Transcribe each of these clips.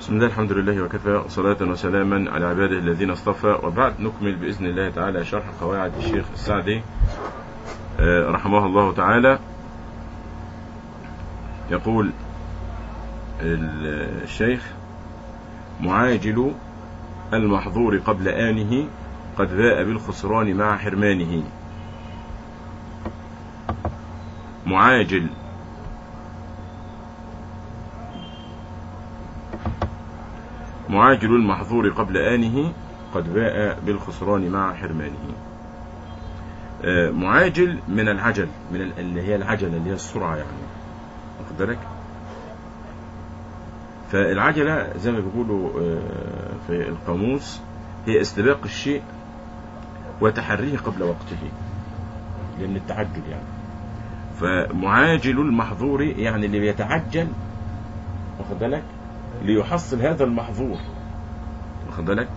بسم الله الحمد لله وكفى صلاة وسلاما على عباده الذين اصطفى وبعد نكمل بإذن الله تعالى شرح قواعد الشيخ السعدي آه، رحمه الله تعالى يقول الشيخ معاجل المحظور قبل آنه قد باء بالخسران مع حرمانه معاجل معاجل المحظور قبل آنه قد باء بالخسران مع حرمانه آه، معاجل من العجل من ال- اللي هي العجلة اللي هي السرعة يعني واخد بالك فالعجلة زي ما بيقولوا آه، في القاموس هي استباق الشيء وتحريه قبل وقته لأن التعجل يعني فمعاجل المحظور يعني اللي بيتعجل واخد بالك ليحصل هذا المحظور واخد بالك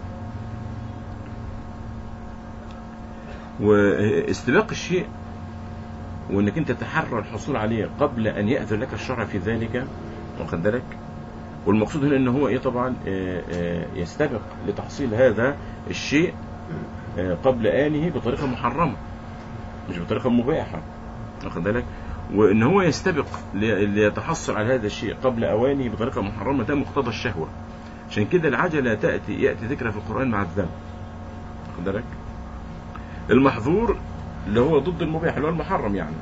واستباق الشيء وانك انت تتحرى الحصول عليه قبل ان ياذن لك الشرع في ذلك واخد بالك والمقصود هنا ان هو ايه طبعا آه، آه، يستبق لتحصيل هذا الشيء آه، قبل انه بطريقه محرمه مش بطريقه مباحه واخد بالك وان هو يستبق لي- ليتحصل على هذا الشيء قبل اوانه بطريقه محرمه ده مقتضى الشهوه عشان كده العجله تاتي ياتي ذكرها في القران مع الذنب واخد بالك المحظور اللي هو ضد المباح اللي هو المحرم يعني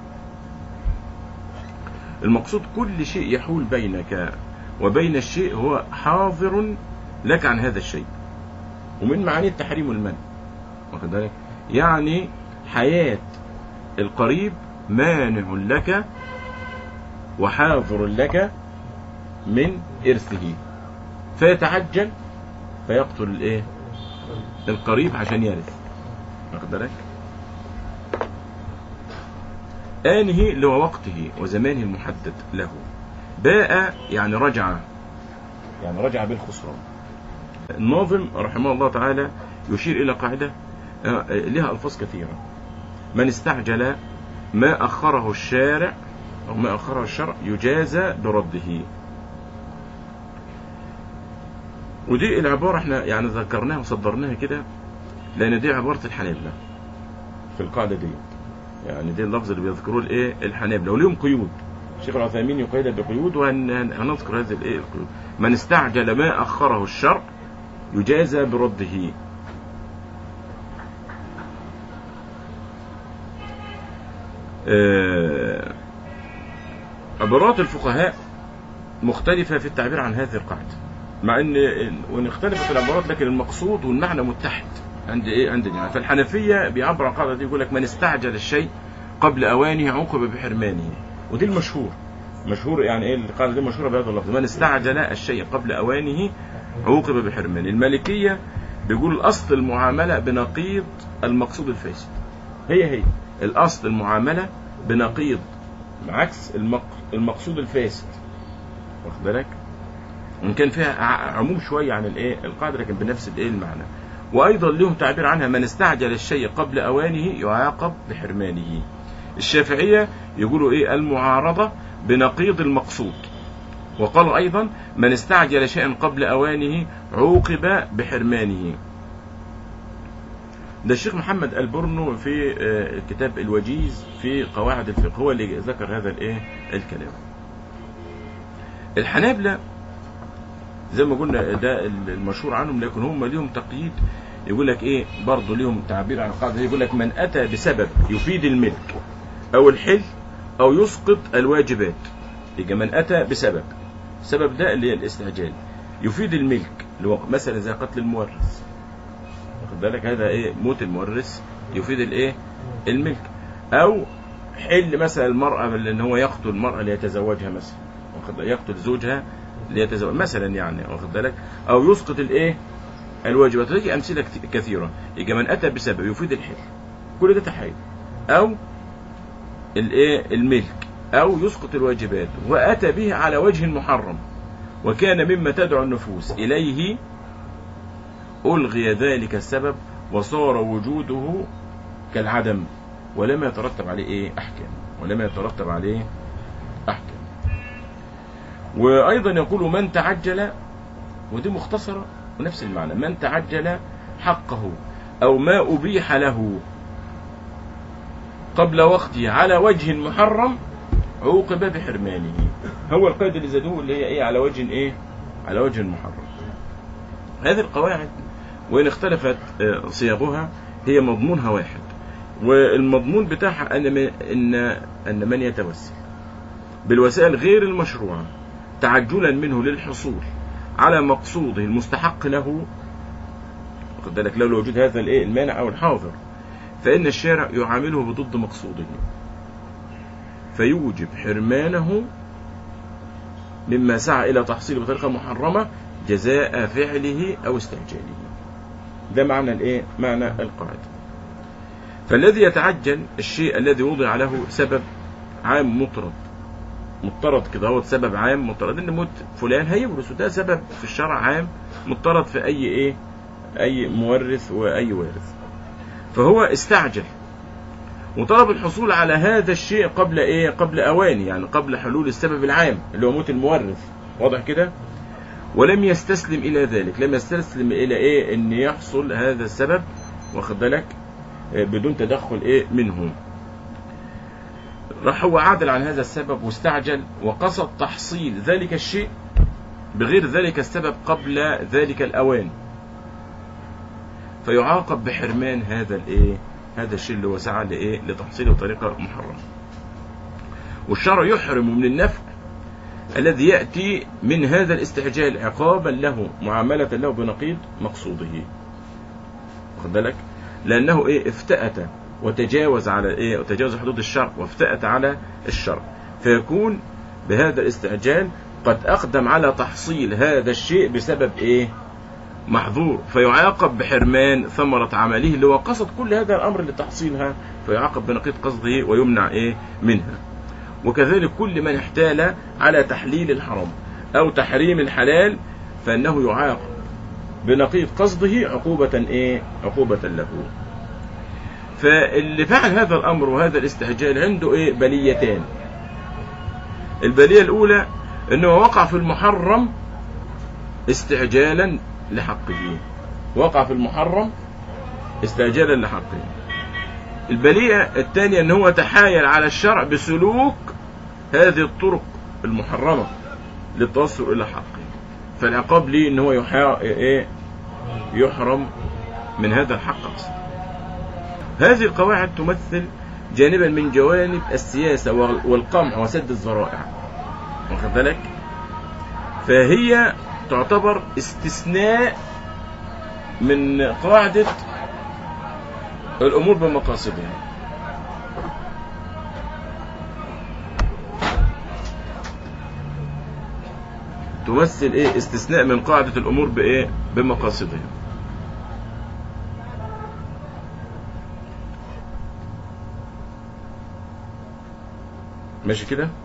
المقصود كل شيء يحول بينك وبين الشيء هو حاضر لك عن هذا الشيء ومن معاني التحريم والمنع واخد بالك يعني حياة القريب مانع لك وحاضر لك من إرثه فيتعجل فيقتل الايه القريب عشان يرث واخد بالك آنه اللي هو وقته وزمانه المحدد له باء يعني رجع يعني رجع بالخسران الناظم رحمه الله تعالى يشير إلى قاعدة آه، لها ألفاظ كثيرة من استعجل ما أخره الشارع أو ما أخره الشرع يجازى برده ودي العبارة احنا يعني ذكرناها وصدرناها كده لأن دي عبارة الحنابلة في القاعدة دي يعني دي اللفظ اللي بيذكروه الايه الحنابلة وليهم قيود الشيخ العثيمين يقيدها بقيود وهنذكر هذه الايه القيود من استعجل ما أخره الشرع يجازى برده آه، عبارات الفقهاء مختلفة في التعبير عن هذه القاعدة مع ان وان اختلفت العبارات لكن المقصود والمعنى متحد عند ايه عند يعني فالحنفية بيعبر عن القاعدة دي يقول لك من استعجل الشيء قبل اوانه عوقب بحرمانه ودي المشهور مشهور يعني ايه القاعدة دي مشهورة بهذا اللفظ من استعجل الشيء قبل اوانه عوقب بحرمانه المالكية بيقول الاصل المعاملة بنقيض المقصود الفاسد هي هي الاصل المعاملة بنقيض عكس المق- المقصود الفاسد واخد بالك وان كان فيها ع- عموم شويه عن الايه القاعده لكن بنفس الايه المعنى وايضا لهم تعبير عنها من استعجل الشيء قبل اوانه يعاقب بحرمانه الشافعيه يقولوا ايه المعارضه بنقيض المقصود وقال ايضا من استعجل شيئا قبل اوانه عوقب بحرمانه ده الشيخ محمد البرنو في آه، كتاب الوجيز في قواعد الفقه هو اللي ذكر هذا الايه الكلام الحنابلة زي ما قلنا ده المشهور عنهم لكن هم ليهم تقييد يقول لك ايه برضه ليهم تعبير عن القاعده دي، يقول لك من اتى بسبب يفيد الملك او الحل او يسقط الواجبات يبقى من اتى بسبب السبب ده اللي هي الاستعجال يفيد الملك اللي هو مثلا زي قتل المورث واخد بالك هذا ايه موت المورث يفيد الايه الملك او حل مثلا المرأة ان هو يقتل المرأة ليتزوجها مثلا واخد بالك؟ يقتل زوجها ليتزوج مثلا يعني واخد بالك او يسقط الايه الواجبات هذه امثله كت- كثيره يبقى من اتى بسبب يفيد الحل كل ده تحايل او الايه الملك او يسقط الواجبات واتى به على وجه محرم وكان مما تدعو النفوس اليه الغي ذلك السبب وصار وجوده كالعدم ولم يترتب عليه ايه احكام ولم يترتب عليه احكام وايضا يقول من تعجل ودي مختصرة ونفس المعنى من تعجل حقه أو ما أبيح له قبل وقته على وجه محرم عوقب بحرمانه هو القيد اللي زادوه اللي هي ايه على وجه ايه على وجه محرم هذه القواعد وإن اختلفت آه، صياغها هي مضمونها واحد والمضمون بتاعها أن من إن أن من يتوسل بالوسائل غير المشروعة تعجلا منه للحصول على مقصوده المستحق له واخد بالك لولا وجود هذا الايه المانع او الحاضر فإن الشارع يعامله بضد مقصوده فيوجب حرمانه مما سعى إلى تحصيله بطريقة محرمة جزاء فعله أو استعجاله ده معنى الايه معنى القاعدة فالذي يتعجل الشيء الذي وضع له سبب عام مطرد مضطرد كده هو سبب عام مضطرد ان موت فلان هيورث وده سبب في الشرع عام مضطرد في اي ايه اي مورث واي وارث فهو استعجل وطلب الحصول على هذا الشيء قبل ايه قبل اواني يعني قبل حلول السبب العام اللي هو موت المورث واضح كده ولم يستسلم الى ذلك لم يستسلم الى ايه ان يحصل هذا السبب واخد بالك آه، بدون تدخل ايه منه راح هو عادل عن هذا السبب واستعجل وقصد تحصيل ذلك الشيء بغير ذلك السبب قبل ذلك الاوان فيعاقب بحرمان هذا الايه هذا الشيء اللي هو سعى لايه لتحصيله بطريقه محرمه والشرع يحرم من النفع الذي يأتي من هذا الاستعجال عقابا له معاملة له بنقيض مقصوده واخد بالك لأنه إيه افتأت وتجاوز على إيه وتجاوز حدود الشرع وافتأت على الشرع فيكون بهذا الاستعجال قد أقدم على تحصيل هذا الشيء بسبب إيه محظور فيعاقب بحرمان ثمرة عمله اللي هو قصد كل هذا الأمر لتحصيلها فيعاقب بنقيض قصده ويمنع إيه منها وكذلك كل من احتال على تحليل الحرام أو تحريم الحلال فإنه يعاقب بنقيض قصده عقوبة إيه؟ عقوبة له فاللي فعل هذا الأمر وهذا الاستعجال عنده إيه؟ بليتان البلية الأولى أنه وقع في المحرم استعجالا لحقه وقع في المحرم استعجالا لحقه البلية الثانية ان هو تحايل على الشرع بسلوك هذه الطرق المحرمة للتوصل الى حقه فالعقاب ليه ان هو يحا... ايه يحرم من هذا الحق اصلا هذه القواعد تمثل جانبا من جوانب السياسة وال- والقمع وسد الذرائع واخد بالك فهي تعتبر استثناء من قاعدة الأمور بمقاصدها تمثل ايه استثناء من قاعدة الأمور بإيه بمقاصدها ماشي كده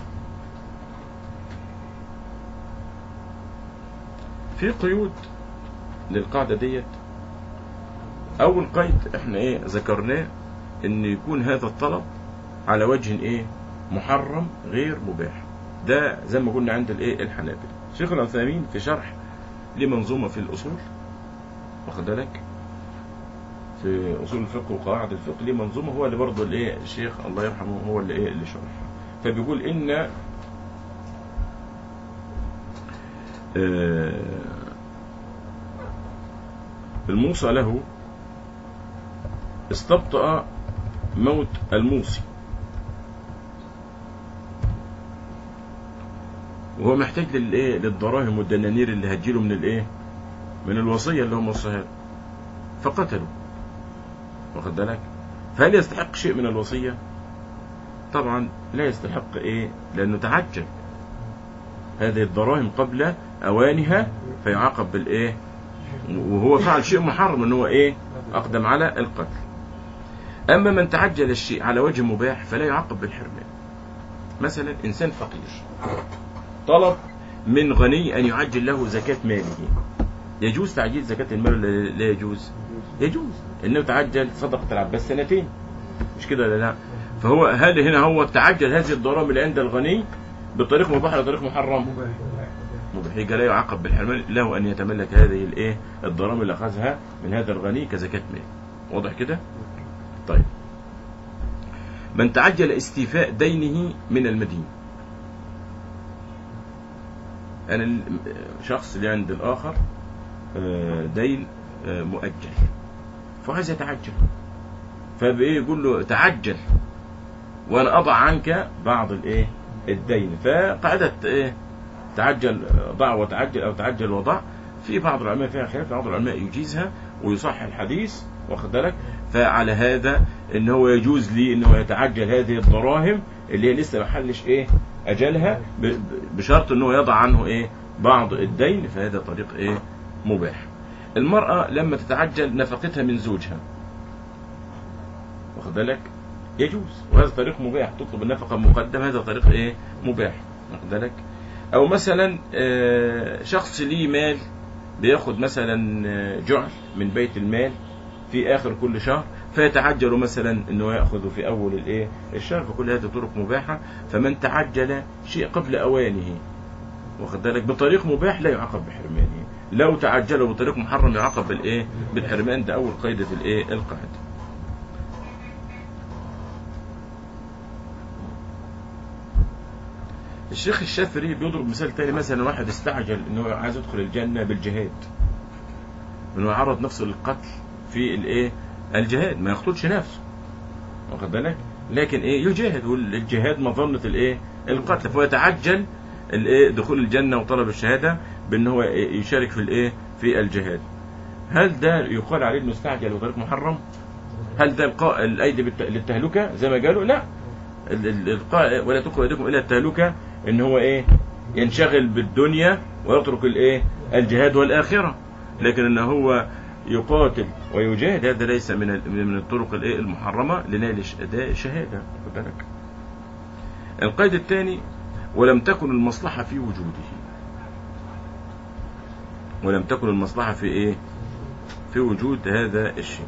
في قيود للقاعدة ديت أول قيد احنا ايه ذكرناه ان يكون هذا الطلب على وجه ايه محرم غير مباح ده زي ما قلنا عند الايه الحنابلة شيخ العثيمين في شرح لمنظومة في الأصول واخد بالك في أصول الفقه وقواعد الفقه ليه منظومة هو اللي برضه الايه الشيخ الله يرحمه هو اللي ايه اللي شرحها فبيقول إن آه، الموصى له استبطأ موت الموصي وهو محتاج للايه للدراهم والدنانير اللي هتجيله من الايه من الوصيه اللي هم وصاها له. فقتلوا واخد بالك فهل يستحق شيء من الوصيه طبعا لا يستحق ايه لانه تعجل هذه الدراهم قبل اوانها فيعاقب بالايه وهو فعل شيء محرم ان هو ايه اقدم على القتل اما من تعجل الشيء على وجه مباح فلا يعاقب بالحرمان مثلا انسان فقير طلب من غني ان يعجل له زكاه ماله يجوز تعجيل زكاه المال ولا لا يجوز يجوز انه تعجل صدقه العباس سنتين مش كده ولا لا فهو هل هنا هو تعجل هذه الضرائب اللي عند الغني بطريق مباح ولا طريق محرم مباح مباح يبقى لا يعاقب بالحرمان له ان يتملك هذه الايه الضرائب اللي اخذها من هذا الغني كزكاه مال واضح كده طيب من تعجل استيفاء دينه من المدين انا ال- شخص اللي عند الاخر آه، دين آه، مؤجل فعايز يتعجل فبايه يقول له تعجل وانا اضع عنك بعض الايه الدين فقاعده ايه تعجل ضع وتعجل او تعجل وضع في بعض العلماء فيها خلاف بعض العلماء يجيزها ويصح الحديث واخد بالك فعلى هذا ان هو يجوز لي ان هو يتعجل هذه الدراهم اللي هي لسه ما حلش ايه اجلها ب- ب- بشرط ان هو يضع عنه ايه بعض الدين فهذا طريق ايه مباح المرأة لما تتعجل نفقتها من زوجها واخد بالك يجوز وهذا طريق مباح تطلب النفقة مقدم هذا طريق ايه مباح واخد بالك او مثلا آه، شخص ليه مال بياخد مثلا آه، جعل من بيت المال في اخر كل شهر فيتعجل مثلا انه ياخذه في اول الايه الشهر فكل هذه طرق مباحه فمن تعجل شيء قبل اوانه واخد بالك بطريق مباح لا يعاقب بحرمانه لو تعجل بطريق محرم يعاقب بالايه بالحرمان ده اول قاعده الايه القاعده الشيخ الشافعي بيضرب مثال تاني مثلا واحد استعجل انه عايز يدخل الجنه بالجهاد انه يعرض نفسه للقتل في الايه الجهاد ما يقتلش نفسه واخد بالك لكن ايه يجاهد والجهاد مظنه الايه القتل فيتعجل الايه دخول الجنه وطلب الشهاده بان هو إيه؟ يشارك في الايه في الجهاد هل ده يقال عليه انه استعجل بطريق محرم هل ده القاء الايدي بالت- للتهلكه زي ما قالوا لا ال- ال- القاء ولا تلقوا ايديكم الى التهلكه ان هو ايه ينشغل بالدنيا ويترك الايه الجهاد والاخره لكن ان هو يقاتل ويجاهد هذا ليس من ال- من الطرق الايه المحرمه لنيل الش- ده شهاده خد بالك القيد الثاني ولم تكن المصلحه في وجوده ولم تكن المصلحه في ايه في وجود هذا الشيء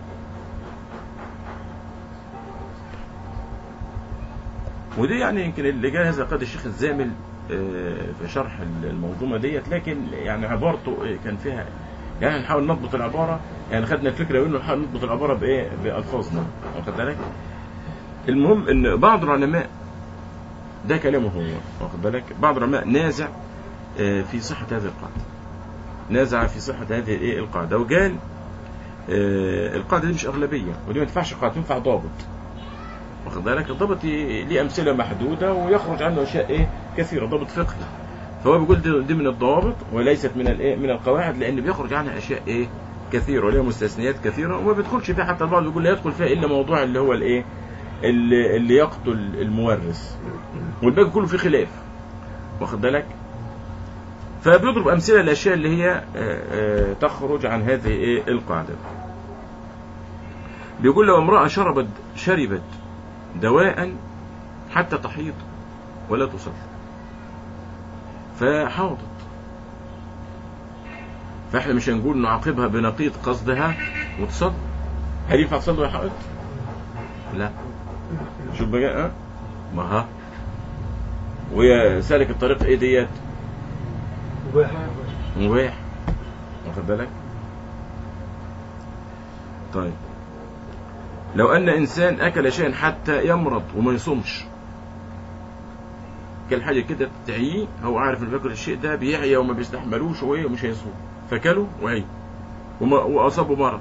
ودي يعني يمكن اللي جاء هذا قد الشيخ الزامل آه، في شرح المنظومه ديت لكن يعني عبارته آه، كان فيها يعني نحاول نضبط العباره يعني خدنا الفكره منه نحاول نضبط العباره بايه بالفاظنا واخد بالك المهم ان بعض العلماء ده كلامه هو واخد بالك بعض العلماء نازع آه، في صحه هذه القاعده نازع في صحه هذه الايه القاعده وقال آه، القاعده دي مش اغلبيه ودي ما تنفعش قاعده تنفع ضابط واخد بالك الضبط ي- ليه امثله محدوده ويخرج عنه اشياء ايه كثيره ضبط فقهي فهو بيقول دي, دي من الضوابط وليست من الايه من القواعد لان بيخرج عنها اشياء ايه كثيره وليها مستثنيات كثيره وما بيدخلش فيها حتى البعض بيقول لا يدخل فيها الا موضوع اللي هو الايه اللي, اللي يقتل المورث والباقي كله فيه خلاف واخد بالك فبيضرب امثله الاشياء اللي هي آه، آه، تخرج عن هذه ايه القاعده بيقول لو امراه شربت شربت دواء حتى تحيض ولا تصلي فحاضت فاحنا مش هنقول نعاقبها بنقيض قصدها وتصلي هل ينفع تصلي وهي حائض؟ لا شوف بقى ها ما ها وهي سالك الطريق ايه ديت مباح مباح واخد بالك طيب لو ان انسان اكل شيئا حتى يمرض وما يصومش كل حاجه كده تعيه هو عارف انه بياكل الشيء ده بيعيا وما بيستحملوش وايه ومش هيصوم فكله وعي وما واصابه مرض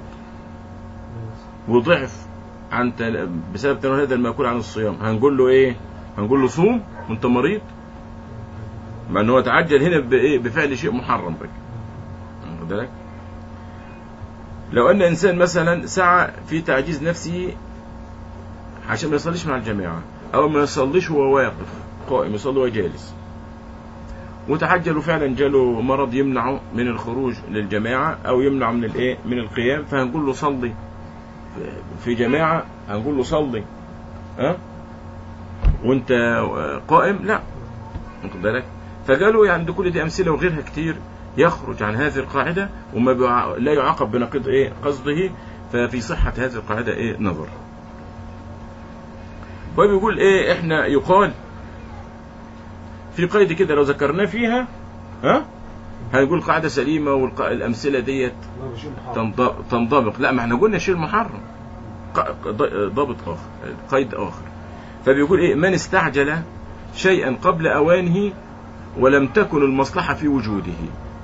وضعف عن تل... بسبب تناول هذا المأكول عن الصيام هنقول له ايه هنقول له صوم وانت مريض مع ان هو تعجل هنا بايه بفعل شيء محرم بك واخد بالك لو ان انسان مثلا سعى في تعجيز نفسه عشان ما يصليش مع الجماعه او ما يصليش وهو واقف قائم يصلي وهو جالس وتعجل وفعلا جاله مرض يمنعه من الخروج للجماعه او يمنعه من الايه من القيام فهنقول له صلي في جماعه هنقول له صلي ها وانت قائم لا واخد بالك فقالوا يعني ده كل دي امثله وغيرها كتير يخرج عن هذه القاعده وما بيع... لا يعاقب بنقيض ايه قصده ففي صحه هذه القاعده ايه نظر وبيقول ايه احنا يقال في قيد كده لو ذكرناه فيها ها هنقول قاعده سليمه والامثله ديت ما بشيء محرم تنض- تنضبط لا ما احنا قلنا شيء محرم ق- ض- ضابط اخر قيد اخر فبيقول ايه من استعجل شيئا قبل اوانه ولم تكن المصلحه في وجوده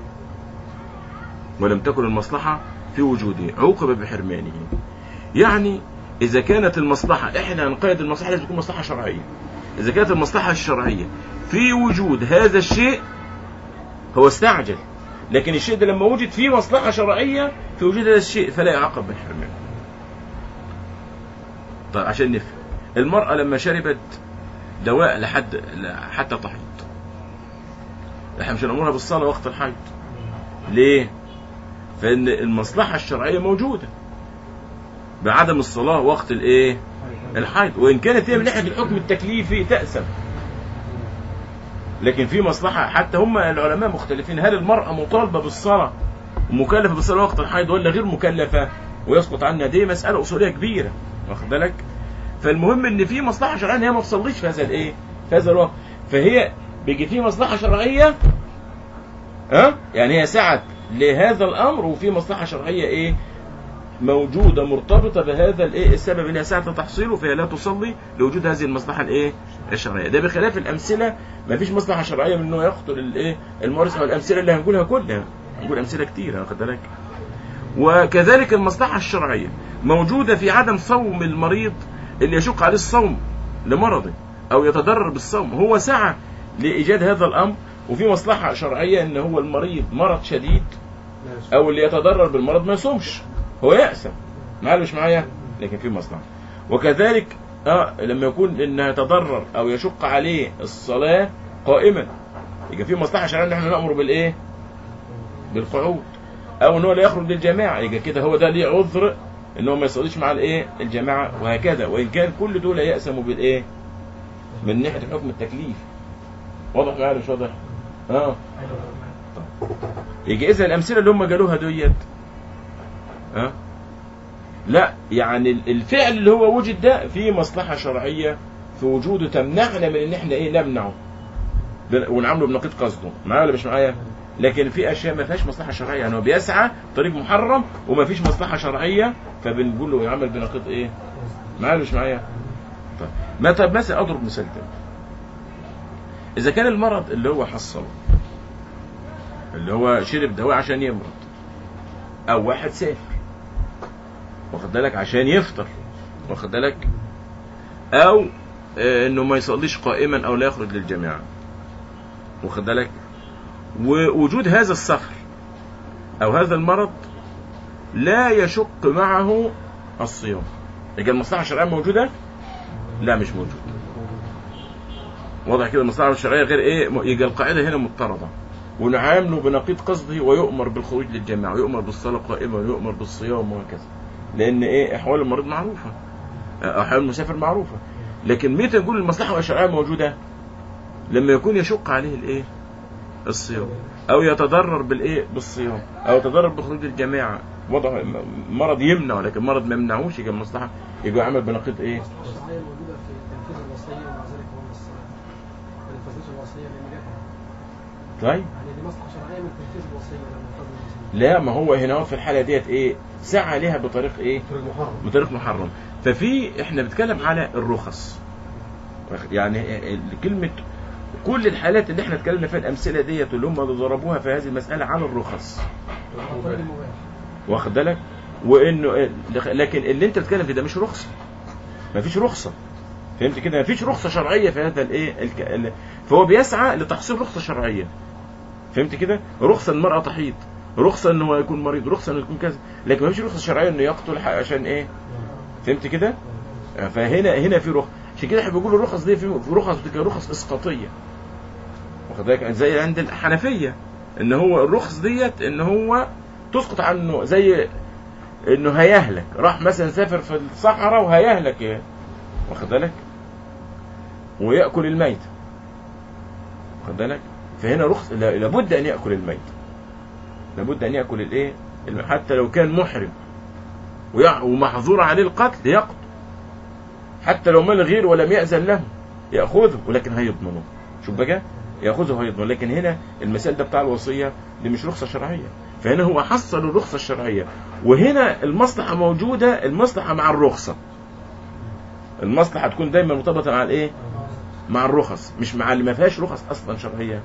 ولم تكن المصلحه في وجوده عوقب بحرمانه يعني اذا كانت المصلحه احنا هنقيد المصلحه لازم تكون مصلحه شرعيه اذا كانت المصلحه الشرعيه في وجود هذا الشيء هو استعجل لكن الشيء ده لما وجد فيه مصلحة شرعية في وجود هذا الشيء فلا يعاقب بالحرمان طيب عشان نفهم المرأة لما شربت دواء لحد حتى تحيض احنا مش هنأمرها بالصلاة وقت الحيض ليه؟ فإن المصلحة الشرعية موجودة بعدم الصلاة وقت الايه؟ الحيض وإن كانت هي من ناحية الحكم التكليفي تأسم لكن في مصلحة حتى هم العلماء مختلفين هل المرأة مطالبة بالصلاة ومكلفة بالصلاة وقت الحيض ولا غير مكلفة ويسقط عنها دي مسألة أصولية كبيرة واخد بالك فالمهم ان في مصلحة شرعية ان هي ما تصليش في هذا الايه في هذا الوقت فهي بيجي في مصلحة شرعية ها يعني هي سعت لهذا الامر وفي مصلحة شرعية ايه موجودة مرتبطة بهذا الايه السبب اللي هي ساعة تحصيله فهي لا تصلي لوجود هذه المصلحة الايه الشرعية ده بخلاف الامثلة ما فيش مصلحة شرعية من انه يقتل الايه المورث او الامثلة اللي هنقولها كلها هنقول امثلة كتير واخد بالك وكذلك المصلحة الشرعية موجودة في عدم صوم المريض اللي يشق عليه الصوم لمرضه او يتضرر بالصوم هو سعى لايجاد هذا الامر وفي مصلحة شرعية ان هو المريض مرض شديد لا يصح. او اللي يتضرر بالمرض ما يصومش هو يأسم معايا ولا مش معايا لكن في مصلحة وكذلك اه لما يكون انه يتضرر او يشق عليه الصلاة قائما يبقى في مصلحة شرعية ان احنا نأمر بالايه بالقعود او ان هو لا يخرج للجماعة يبقى كده هو ده ليه عذر ان هو ما يصليش مع الايه الجماعة وهكذا وان كان كل دول يأسموا بالايه من ناحية الحكم التكليف واضح معايا ولا مش واضح اه يجي اذا الامثله اللي هم قالوها ديت ها لا يعني ال- الفعل اللي هو وجد ده فيه مصلحه شرعيه في وجوده تمنعنا من ان احنا ايه نمنعه بن- ونعامله بنقيض قصده معايا ولا مش معايا لكن في اشياء ما فيهاش مصلحه شرعيه يعني هو بيسعى طريق محرم وما فيش مصلحه شرعيه فبنقول له يعمل بنقيض ايه معايا ولا مش معايا طيب ما طب مثلا اضرب مثال تاني اذا كان المرض اللي هو حصله اللي هو شرب دواء عشان يمرض او واحد سافر واخد بالك عشان يفطر واخد بالك او آه، انه ما يصليش قائما او لا يخرج للجماعه واخد بالك ووجود هذا السفر او هذا المرض لا يشق معه الصيام يبقى المصلحه الشرعيه موجوده لا مش موجوده واضح كده المصلحه الشرعيه غير ايه يبقى القاعده هنا مضطرده ونعامله بنقيض قصده ويؤمر بالخروج للجماعه ويؤمر بالصلاه قائمه ويؤمر بالصيام وهكذا لان ايه احوال المريض معروفه احوال المسافر معروفه لكن متى نقول المصلحه الشرعيه موجوده لما يكون يشق عليه الايه الصيام او يتضرر بالايه بالصيام او يتضرر بخروج الجماعه وضع مرض يمنع لكن مرض ما يمنعوش يبقى المصلحه يبقى عمل بنقيض ايه المصلحة الشرعية موجودة في تنفيذ الوصية ومع ذلك هو من الصلاة. ما نفذش الوصية لأن جاتها. طيب يعني دي مصلحة شرعية من تنفيذ الوصية لما نفذ الوصية. لا ما هو هنا في الحاله ديت ايه سعى لها بطريق ايه طريق محرم بطريق محرم ففي احنا بنتكلم على الرخص يعني ال- كلمة كل الحالات اللي احنا اتكلمنا فيها الامثله ديت اللي هم ضربوها في هذه المساله على الرخص الطريق المباح. واخد بالك وانه لكن اللي انت بتتكلم فيه ده مش رخصه مفيش رخصه فهمت كده مفيش رخصه شرعيه في هذا الايه الك... ال- فهو بيسعى لتحصيل رخصه شرعيه فهمت كده رخصه المراه تحيض رخصه ان هو يكون مريض رخصه انه يكون كذا لكن مفيش رخصه شرعيه انه يقتل ح- عشان ايه فهمت كده فهنا هنا في رخص عشان كده احنا بنقول الرخص دي في في رخص بتبقى رخص اسقاطيه واخد بالك زي عند الحنفيه ان هو الرخص ديت ان هو تسقط عنه زي انه هيهلك راح مثلا سافر في الصحراء وهيهلك يعني. واخد بالك وياكل الميت واخد بالك فهنا رخص لا- لابد ان ياكل الميت لابد ان ياكل الايه الم- حتى لو كان محرم ويع- ومحظور عليه القتل يقتل حتى لو مال غير ولم يأذن له يأخذه ولكن هيضمنه شوف بقى ياخذه ايضا لكن هنا المثال ده بتاع الوصيه دي مش رخصه شرعيه فهنا هو حصل الرخصه الشرعيه وهنا المصلحه موجوده المصلحه مع الرخصه المصلحه تكون دايما مرتبطه مع الايه مع الرخص مش مع اللي ما فيهاش رخص اصلا شرعيه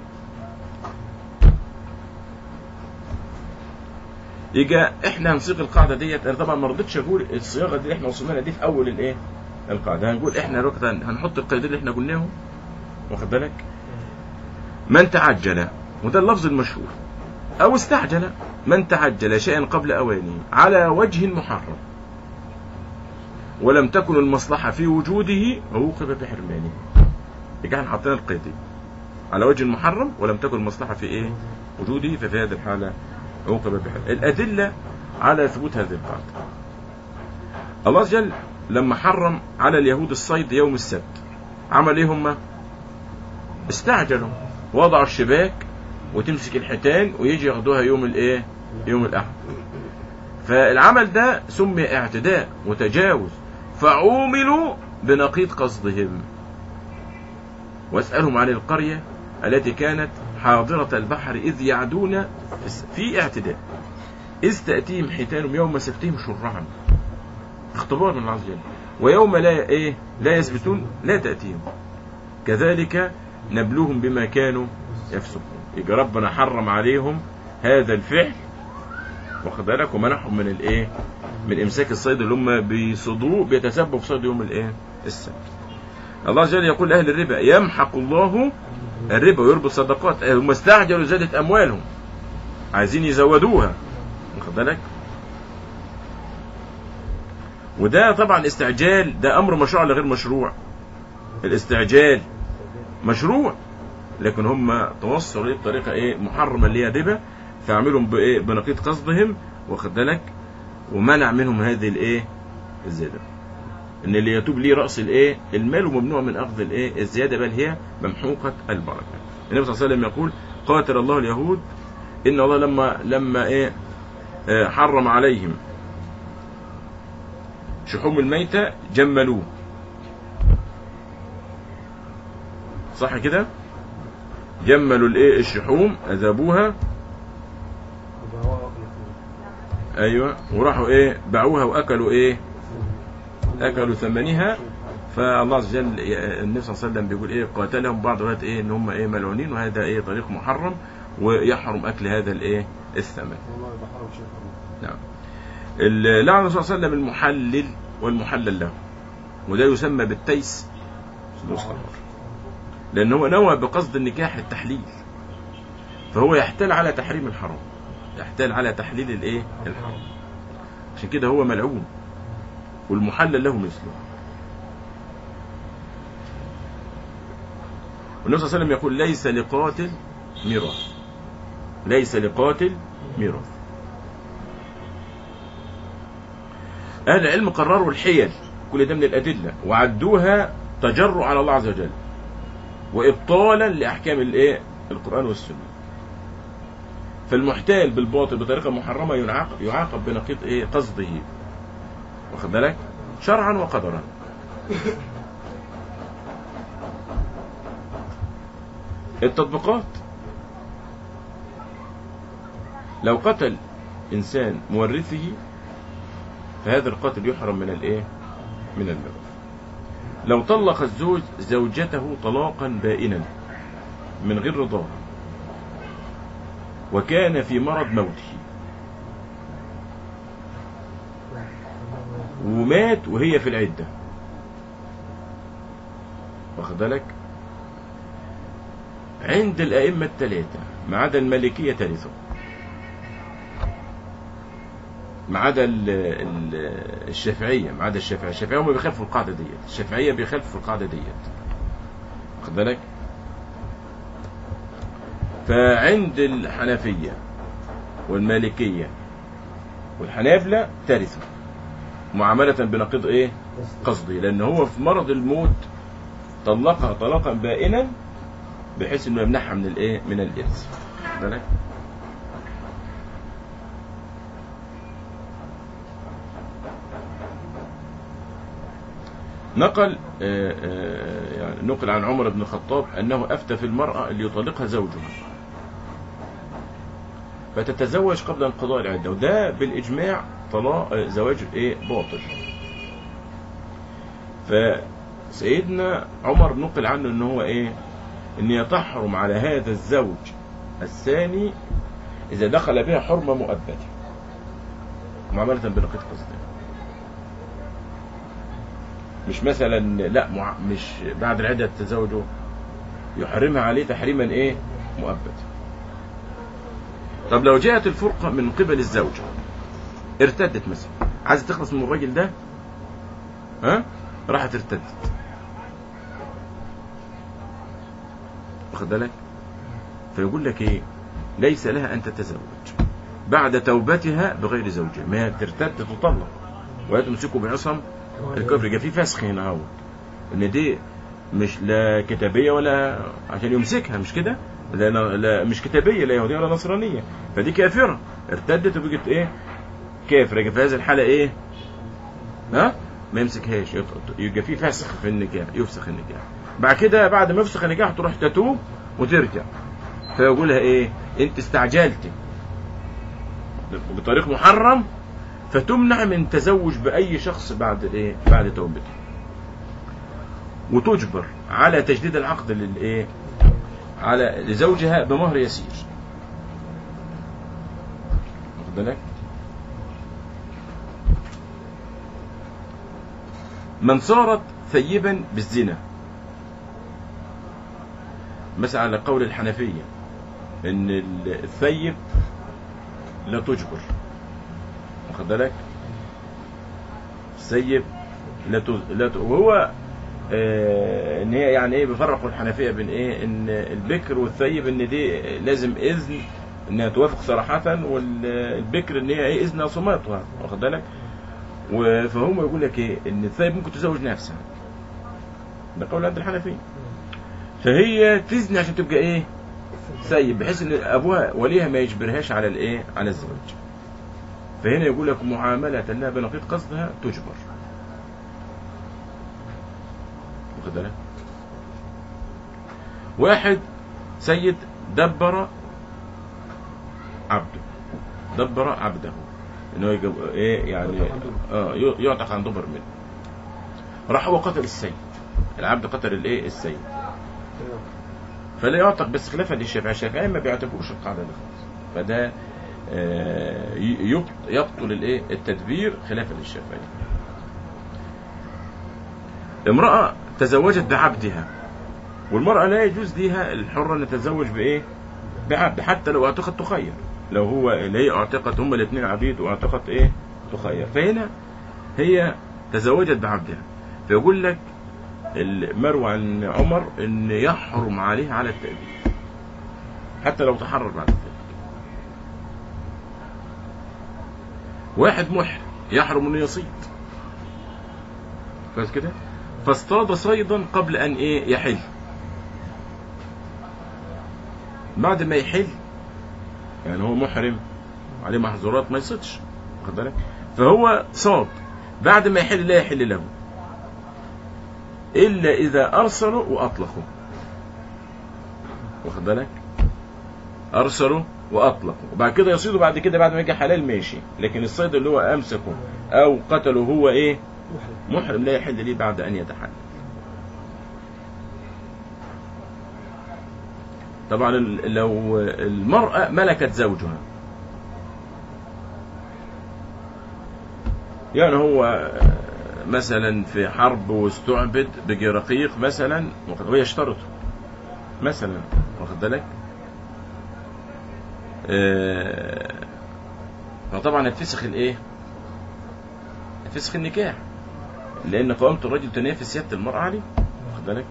يجي احنا هنصيغ القاعده ديت انا طبعا ما رضيتش اقول الصياغه دي اللي احنا وصلنا لها دي في اول الايه القاعده هنقول احنا ركض هنحط القيدين اللي احنا قلناهم واخد بالك من تعجل وده اللفظ المشهور او استعجل من تعجل شيئا قبل اوانه على وجه محرم ولم تكن المصلحه في وجوده عوقب بحرمانه يبقى احنا حطينا القيدين على وجه محرم ولم تكن المصلحه في ايه وجوده ففي هذه الحاله عوقب بحرمانه الادله على ثبوت هذه القاعده الله عز وجل لما حرم على اليهود الصيد يوم السبت عمل ايه هم استعجلوا وضعوا الشباك وتمسك الحيتان ويجي ياخدوها يوم الايه يوم الاحد فالعمل ده سمي اعتداء وتجاوز فعوملوا بنقيض قصدهم واسألهم عن القرية التي كانت حاضرة البحر إذ يعدون في اعتداء إذ تأتيهم حيتانهم يوم سبتهم شرعا اختبار من الله عز وجل ويوم لا ايه لا يثبتون لا تأتيهم كذلك نبلوهم بما كانوا يفسقون يبقى ربنا حرم عليهم هذا الفعل واخد بالك ومنعهم من الايه من امساك الصيد اللي هم بيصيدوه بيتسبب في صيد يوم الايه السبت الله عز وجل يقول لاهل الربا يمحق الله الربا ويربي الصدقات هم استعجلوا زيادة اموالهم عايزين يزودوها واخد بالك وده طبعا استعجال ده امر مشروع ولا غير مشروع الاستعجال مشروع لكن هم توصلوا ليه بطريقه ايه محرمه اللي هي ربا فاعملهم بايه بنقيض قصدهم واخد بالك ومنع منهم هذه الايه الزياده ان اللي يتوب ليه راس الايه المال وممنوع من اخذ الايه الزياده بل هي ممحوقه البركه النبي صلى الله عليه وسلم يقول قاتل الله اليهود ان الله لما لما ايه آه، حرم عليهم شحوم الميتة جملوه صح كده جملوا الايه الشحوم اذابوها ايوه وراحوا ايه باعوها واكلوا ايه اكلوا ثمنها فالله عز وجل النبي صلى الله عليه وسلم بيقول ايه قاتلهم بعض الوقت ايه ان هم ايه ملعونين وهذا ايه طريق محرم ويحرم اكل هذا الايه الثمن والله ده حرام شيء نعم ال- لعن الرسول صلى الله عليه وسلم المحلل والمحلل له وده يسمى بالتيس المستمر لأن هو نوى بقصد النكاح التحليل فهو يحتال على تحريم الحرام يحتال على تحليل الايه الحرام عشان كده هو ملعون والمحلل له مثله والنبي صلى الله عليه وسلم يقول ليس لقاتل ميراث ليس لقاتل ميراث أهل العلم قرروا الحيل كل ده من الأدلة وعدوها تجرع على الله عز وجل وإبطالا لأحكام الإيه؟ القرآن والسنة فالمحتال بالباطل بطريقة محرمة يعاقب, يعاقب بنقيض إيه؟ قصده واخد بالك شرعا وقدرا التطبيقات لو قتل إنسان مورثه فهذا القاتل يحرم من الايه من الميراث لو طلق الزوج زوجته طلاقا بائنا من غير رضاها وكان في مرض موته ومات وهي في العدة واخد بالك عند الأئمة الثلاثة ما عدا المالكية ترثه ما عدا ال- ال- الشافعيه ما عدا الشافعيه الشافعيه هم بيخالفوا القاعده ديت الشافعيه بيخالفوا القاعده ديت واخد بالك فعند الحنفيه والمالكيه والحنابلة ترثوا معاملة بنقيض ايه قصدي لان هو في مرض الموت طلقها طلاقا بائنا بحيث انه يمنعها من الايه من الارث واخد بالك نقل آه، آه، يعني نقل عن عمر بن الخطاب انه افتى في المراه اللي يطلقها زوجها فتتزوج قبل انقضاء العده وده بالاجماع طلاق آه، زواج ايه باطل فسيدنا عمر نقل عنه ان هو ايه ان هي تحرم على هذا الزوج الثاني اذا دخل بها حرمه مؤبده معامله بنقيض قصده مش مثلا لا مع مش بعد العده تزوجه يحرمها عليه تحريما ايه مؤبد طب لو جاءت الفرقه من قبل الزوجه ارتدت مثلا عايزه تخلص من الراجل ده ها راحت ارتدت واخد بالك فيقول لك ايه ليس لها ان تتزوج بعد توبتها بغير زوجها ما هي ترتد تطلق ولا تمسكوا بعصم الكفر يبقى في فسخ هنا اهو ان دي مش لا كتابيه ولا عشان يمسكها مش كده لا, لا مش كتابيه لا يهوديه ولا نصرانيه فدي كافره ارتدت وبقت ايه كافره يبقى في هذه الحاله ايه ها ما يمسكهاش يط- يبقى في فسخ في النكاح يفسخ النكاح بعد كده بعد ما يفسخ النكاح تروح تتوب وترجع فيقولها ايه انت استعجلت بطريق محرم فتمنع من تزوج باي شخص بعد ايه بعد توبته وتجبر على تجديد العقد للايه على لزوجها بمهر يسير واخد بالك من صارت ثيبا بالزنا مثلا على قول الحنفية ان ال- الثيب لا تجبر واخد بالك الثيب لا تز... لا ت... وهو آه ان هي يعني ايه بيفرقوا الحنفيه بين ايه ان البكر والثيب ان دي لازم اذن انها توافق صراحه والبكر ان هي ايه اذن صماتها واخد بالك و- فهم يقول لك ايه ان الثيب ممكن تزوج نفسها ده قول عند الحنفيه فهي تزني عشان تبقى ايه ثيب بحيث ان ابوها وليها ما يجبرهاش على الايه على الزواج فهنا يقول لك معامله انها بنقيض قصدها تجبر واخد بالك واحد سيد دبر عبده دبر عبده انه يجب ايه يعني اه ي- يعتق عن دبر منه راح هو قتل السيد العبد قتل الايه السيد فلا يعتق بس خلافا للشافعي الشافعي ما بيعتبروش القاعده دي خالص فده آه، ي- يبط- يبطل الايه التدبير خلافا للشافعي امراه تزوجت بعبدها والمراه لا يجوز ليها الحره ان تتزوج بايه بعبد حتى لو اعتقت تخير لو هو اللي هي اعتقت هما الاثنين عبيد واعتقت ايه تخير فهنا هي تزوجت بعبدها فيقول لك المروي عن عمر ان يحرم عليه على التأبيد حتى لو تحرر بعد ذلك واحد محرم يحرم انه يصيد كويس كده فاصطاد صيدا قبل ان ايه يحل بعد ما يحل يعني هو محرم عليه محظورات ما يصيدش واخد بالك فهو صاد بعد ما يحل لا يحل له الا اذا ارسلوا واطلقوا واخد بالك ارسلوا واطلقوا وبعد كده يصيدوا بعد كده بعد ما يجي حلال ماشي لكن الصيد اللي هو امسكه او قتله هو ايه محرم لا يحل ليه بعد ان يتحلل طبعا ال- لو المرأة ملكت زوجها يعني هو مثلا في حرب واستعبد بقي رقيق مثلا وهو يشترطه مثلا واخد بالك آه، فطبعا هتفسخ الايه هتفسخ النكاح لان قوامة الرجل تنافس سيادة المرأة عليه واخد بالك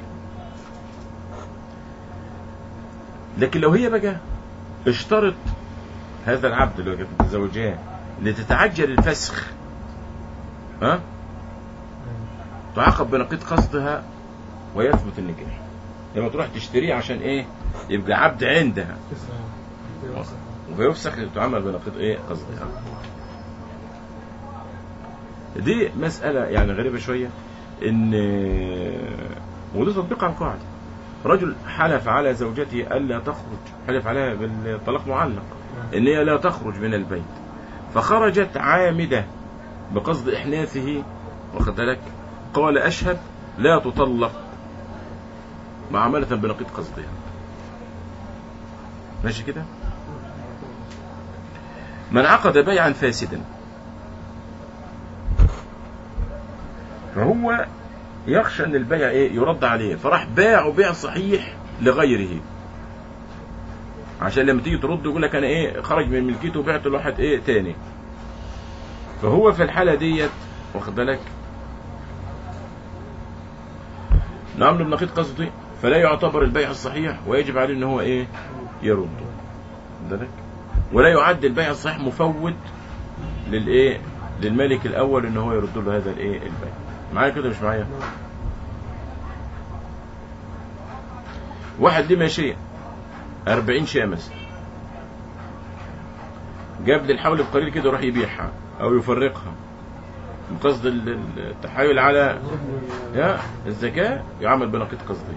لكن لو هي بقى اشترط هذا العبد اللي هو كانت متزوجاه لتتعجل الفسخ ها تعاقب بنقيض قصدها ويثبت النكاح لما تروح تشتريه عشان ايه يبقى عبد عندها وفيفسخ تعمل بنقيض ايه قصدها دي مسألة يعني غريبة شوية ان وده تطبيق على القاعده رجل حلف على زوجته الا تخرج حلف عليها بالطلاق معلق ان هي لا تخرج من البيت فخرجت عامده بقصد احناثه واخد بالك قال اشهد لا تطلق معامله بنقيض قصدها ماشي كده من عقد بيعا فاسدا فهو يخشى ان البيع ايه يرد عليه فراح باعه بيع صحيح لغيره عشان لما تيجي ترد يقول لك انا ايه خرج من ملكيته وبعته لواحد ايه تاني فهو في الحاله ديت واخد بالك نعمل بنقيض قصدي فلا يعتبر البيع الصحيح ويجب عليه ان هو ايه يرده واخد بالك ولا يعد البيع الصحيح مفوت للايه للملك الاول ان هو يرد له هذا الايه البيع معايا كده مش معايا واحد ليه ماشية أربعين شاة مثلا جاب للحول بقليل كده يروح يبيعها أو يفرقها بقصد ال- ال- التحايل على يا الزكاة يعمل بنقيض قصدي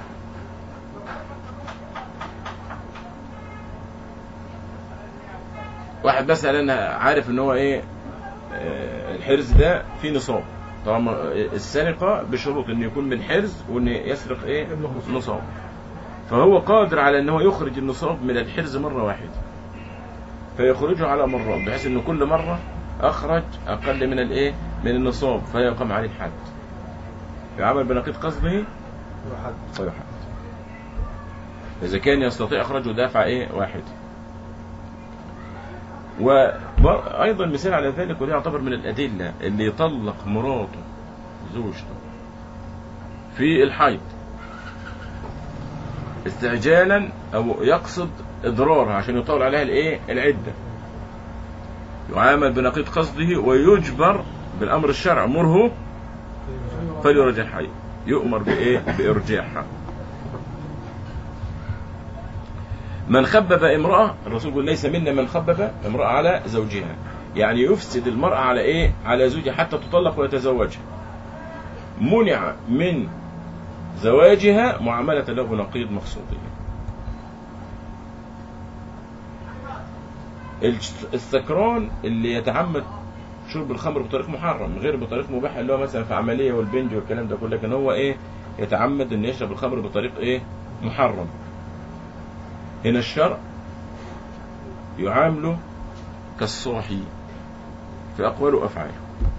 واحد مثلا عارف ان هو ايه آه، الحرز ده فيه نصاب طبعا السرقة بشروط انه يكون من حرز وان يسرق ايه نصاب فهو قادر على ان هو يخرج النصاب من الحرز مرة واحدة فيخرجه على مرات بحيث انه كل مرة اخرج اقل من الايه من النصاب فيقام عليه الحد يعمل بنقيض قصده واحد ويحد إذا كان يستطيع إخراجه دافع إيه واحد وأيضا مثال على ذلك وده يعتبر من الأدلة اللي يطلق مراته زوجته في الحيض استعجالا أو يقصد إضرارها عشان يطول عليها الإيه العدة يعامل بنقيض قصده ويجبر بالأمر الشرعي أمره فليرجع الحي يؤمر بإيه بإرجاعها من خبب امرأة الرسول يقول ليس منا من خبب امرأة على زوجها يعني يفسد المرأة على ايه على زوجها حتى تطلق ويتزوجها منع من زواجها معاملة له بنقيض مقصودية الش- السكران اللي يتعمد شرب الخمر بطريق محرم غير بطريق مباح اللي هو مثلا في عملية والبنج والكلام ده كله لكن هو ايه يتعمد ان يشرب الخمر بطريق ايه محرم هنا الشرع يعامله كالصاحي في أقواله وأفعاله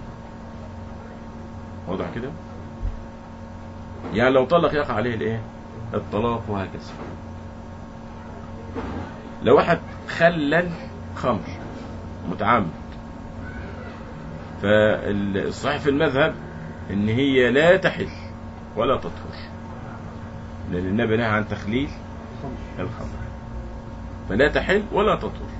واضح كده يعني لو طلق يقع عليه الايه الطلاق وهكذا لو واحد خلل خمر متعمد فالصحيح في المذهب ان هي لا تحل ولا تطهر لان النبي نهى عن تخليل الخمر فلا تحل ولا تطهر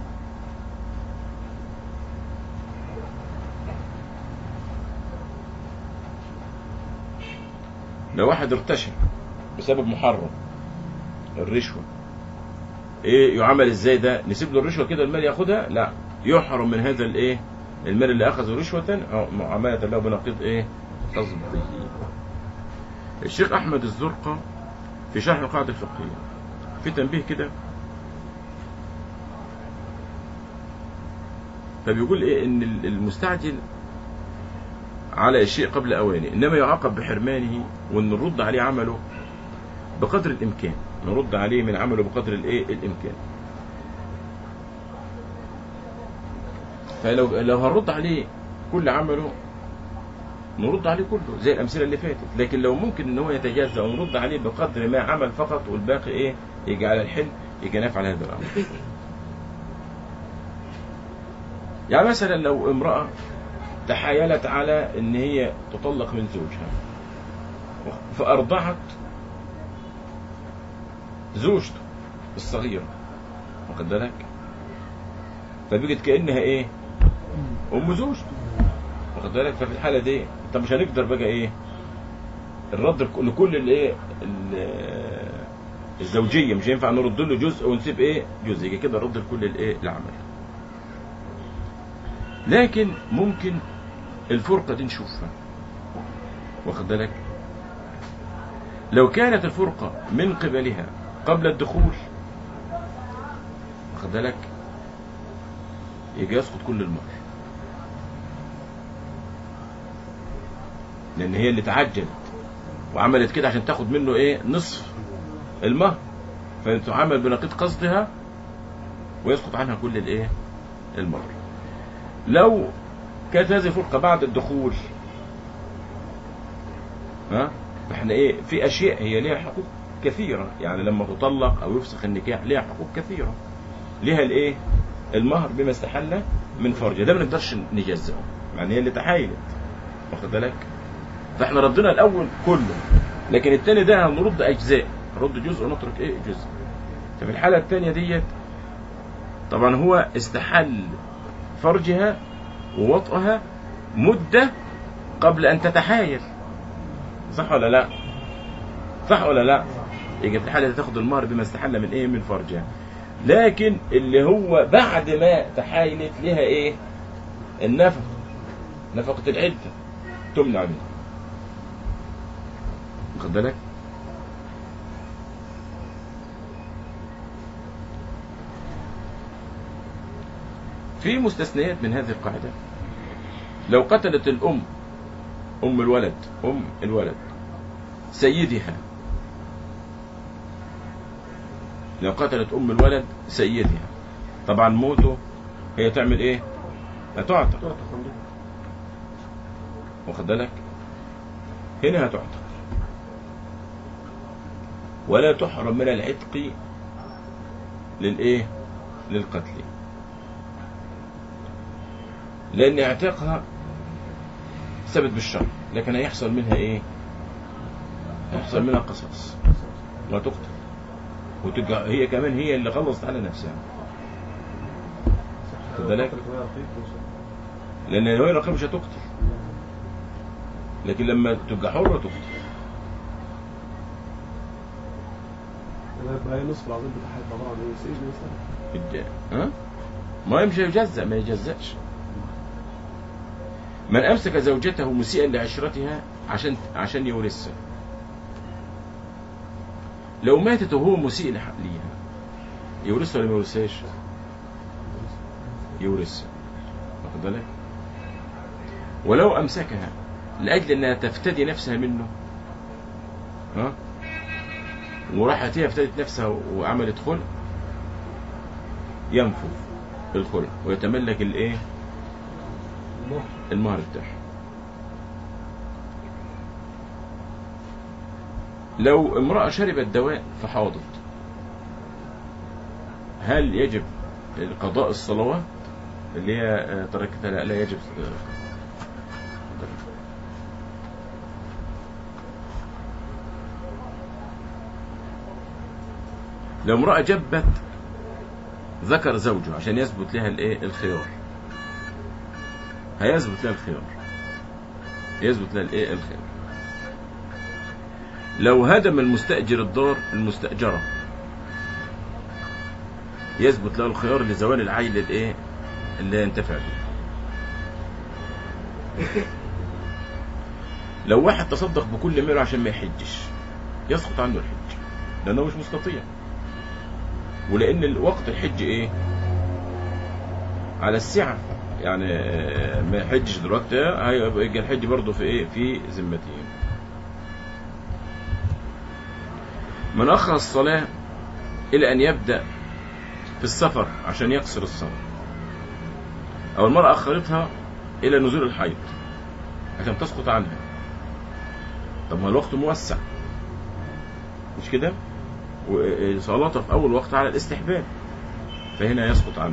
لو واحد ارتشى بسبب محرم الرشوة ايه يعمل ازاي ده نسيب له الرشوة كده المال ياخدها لا يحرم من هذا الايه المال اللي اخذه رشوة أو معاملة له بنقيض ايه قصده الشيخ احمد الزرقة في شرح القاعدة الفقهية في تنبيه كده فبيقول ايه ان المستعجل على الشيء قبل اوانه انما يعاقب بحرمانه وان نرد عليه عمله بقدر الامكان نرد عليه من عمله بقدر الايه الامكان فلو لو هنرد عليه كل عمله نرد عليه كله زي الامثله اللي فاتت لكن لو ممكن ان هو يتجازى ونرد عليه بقدر ما عمل فقط والباقي ايه يجي على الحل يجي نافع على هذا الامر يعني مثلا لو امرأة تحايلت على ان هي تطلق من زوجها فأرضعت زوجته الصغيرة واخد بالك فبقت كأنها ايه ام زوجته واخد بالك ففي الحالة دي طب مش هنقدر بقى ايه الرد لك- لكل الايه ال- الزوجية مش هينفع نرد له جزء ونسيب ايه جزء يجي كده الرد لكل الايه العمل لكن ممكن الفرقة دي نشوفها واخد بالك لو كانت الفرقة من قبلها قبل الدخول واخد بالك يجي يسقط كل المهر لان هي اللي تعجلت وعملت كده عشان تاخد منه ايه نصف المهر فتعامل بنقيض قصدها ويسقط عنها كل الايه المهر لو كانت هذه الفرقه بعد الدخول ها فاحنا ايه في اشياء هي ليها حقوق كثيره يعني لما تطلق او يفسخ النكاح ليها حقوق كثيره ليها الايه المهر بما استحل من فرجه ده ما نقدرش نجزئه يعني هي اللي تحايلت واخد بالك فاحنا ردنا الاول كله لكن الثاني ده هنرد اجزاء نرد جزء ونترك ايه جزء ففي الحاله الثانيه ديت طبعا هو استحل فرجها ووطئها مده قبل ان تتحايل صح ولا لا صح ولا لا يجي في الحاله دي تاخد المهر بما استحل من ايه من فرجها لكن اللي هو بعد ما تحايلت لها ايه النفقه نفقه العده تمنع منها واخد بالك في مستثنيات من هذه القاعدة لو قتلت الأم أم الولد أم الولد سيدها لو قتلت أم الولد سيدها طبعا موته هي تعمل إيه؟ هتعتق تعطى خمرة واخد بالك هنا هتعتق ولا تحرم من العتق للايه للقتل لان اعتاقها ثبت بالشرع لكن هيحصل منها ايه هيحصل منها قصاص وتقتل وتبقى هي كمان هي اللي خلصت على نفسها خد بالك؟ لان لو هي رقيب مش هتقتل لكن لما تبقى حرة تقتل يبقى هي نصف العظيم بتاعها يبقى عبارة عن ايه؟ سجن مثلا الج- ها ما يمشي يجزأ ما يجزأش من أمسك زوجته مسيئا لعشرتها عشان عشان يورثها لو ماتت وهو مسيء لح- ليها يورثها ولا ما يورثهاش؟ يورثها واخد بالك؟ ولو أمسكها لأجل أنها تفتدي نفسها منه ها وراحت هي افتدت نفسها وعملت خلق ينفذ الخلق ويتملك الايه المهر المهر بتاعها لو امرأة شربت دواء فحاضت هل يجب قضاء الصلوات اللي هي آه، تركتها لا, لا يجب آه، لو امرأة جبت ذكر زوجه عشان يثبت لها الايه الخيار هيثبت لها الخيار يثبت لها الايه الخيار لو هدم المستأجر الدار المستأجرة يثبت له الخيار لزوال العيل الايه اللي ينتفع به لو واحد تصدق بكل ماله عشان ما يحجش يسقط عنه الحج لانه مش مستطيع ولان وقت الحج ايه على السعة يعني آه، ما يحجش دلوقتي هيبقى يجي الحج برضه في ايه في ذمته من اخر الصلاة الى ان يبدأ في السفر عشان يقصر الصلاة او المرأة اخرتها الى نزول الحيض عشان تسقط عنها طب ما الوقت موسع مش كده وصلاتها في اول وقت على الاستحباب فهنا يسقط عنه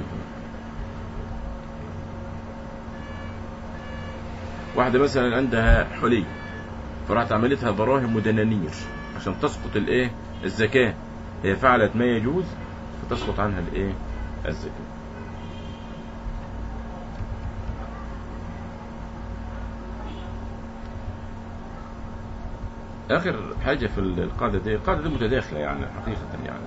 واحدة مثلا عندها حلي فراحت عملتها دراهم ودنانير عشان تسقط الايه الزكاة هي فعلت ما يجوز فتسقط عنها الايه الزكاة اخر حاجة في القاعدة دي القاعدة دي متداخلة يعني حقيقة يعني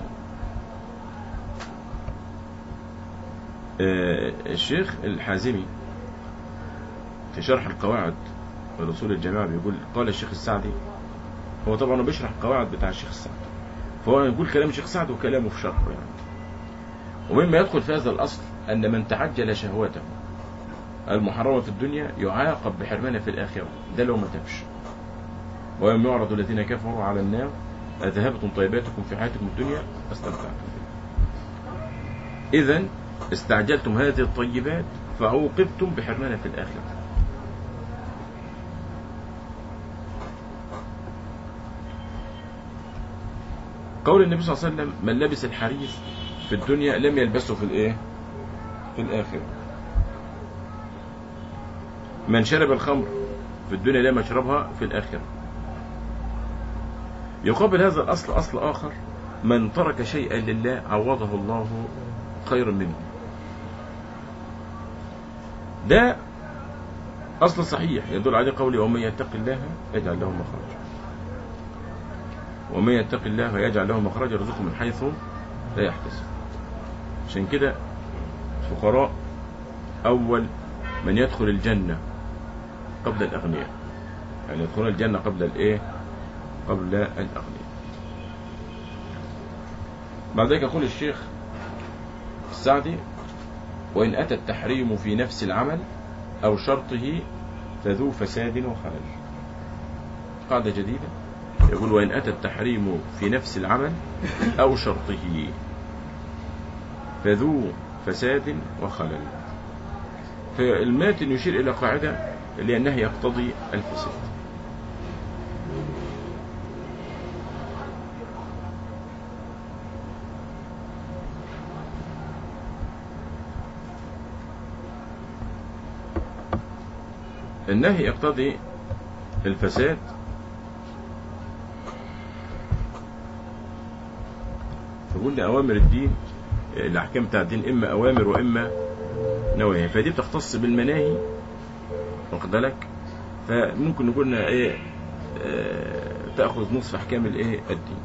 آه، الشيخ الحازمي في شرح القواعد الأصول الجامعة بيقول قال الشيخ السعدي هو طبعا بيشرح القواعد بتاع الشيخ السعدي فهو يقول كلام الشيخ سعد وكلامه في شرحه يعني ومما يدخل في هذا الأصل أن من تعجل شهوته المحرمة في الدنيا يعاقب بحرمانه في الآخرة ده لو ما تبش ويوم يعرض الذين كفروا على النار أذهبتم طيباتكم في حياتكم الدنيا فاستمتعتم إذا استعجلتم هذه الطيبات فعوقبتم بحرمانها في الآخرة قول النبي صلى الله عليه وسلم من لبس الحرير في الدنيا لم يلبسه في الايه في الآخرة من شرب الخمر في الدنيا لم يشربها في الآخرة يقابل هذا الأصل أصل آخر من ترك شيئا لله عوضه الله خيرا منه ده أصل صحيح يدل عليه قولي ومن يتق الله يجعل له مخرجا ومن يتق الله يجعل له مخرجا يرزقه من حيث لا يحتسب عشان كده الفقراء أول من يدخل الجنة قبل الأغنياء يعني يدخلون الجنة قبل الإيه قبل الأغنياء بعد ذلك يقول الشيخ السعدي وإن أتى التحريم في نفس العمل أو شرطه فذو فساد وخلل قاعدة جديدة يقول وإن أتى التحريم في نفس العمل أو شرطه فذو فساد وخلل فالماتن يشير إلى قاعدة لأنه يقتضي الفساد النهي يقتضي الفساد فقلنا أوامر الدين الأحكام بتاع الدين إما أوامر وإما نواهي فدي بتختص بالمناهي واخد بالك فممكن نقول إيه آه تأخذ نصف أحكام الإيه الدين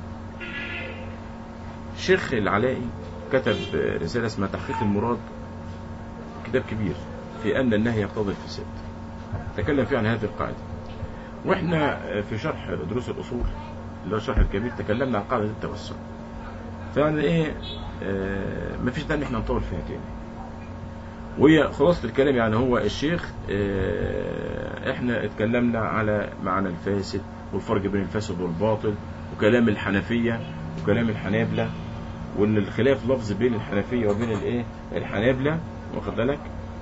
الشيخ العلائي كتب رسالة اسمها تحقيق المراد كتاب كبير في أن النهي يقتضي الفساد تكلم فيه عن هذه القاعدة واحنا في شرح دروس الأصول اللي هو الشرح الكبير تكلمنا عن قاعدة التوسل فيعني ايه آه مفيش داعي ان احنا نطول فيها تاني وهي خلاصة الكلام يعني هو الشيخ آه احنا اتكلمنا على معنى الفاسد والفرق بين الفاسد والباطل وكلام الحنفية وكلام الحنابلة وان الخلاف لفظ بين الحنفية وبين الايه الحنابلة واخد بالك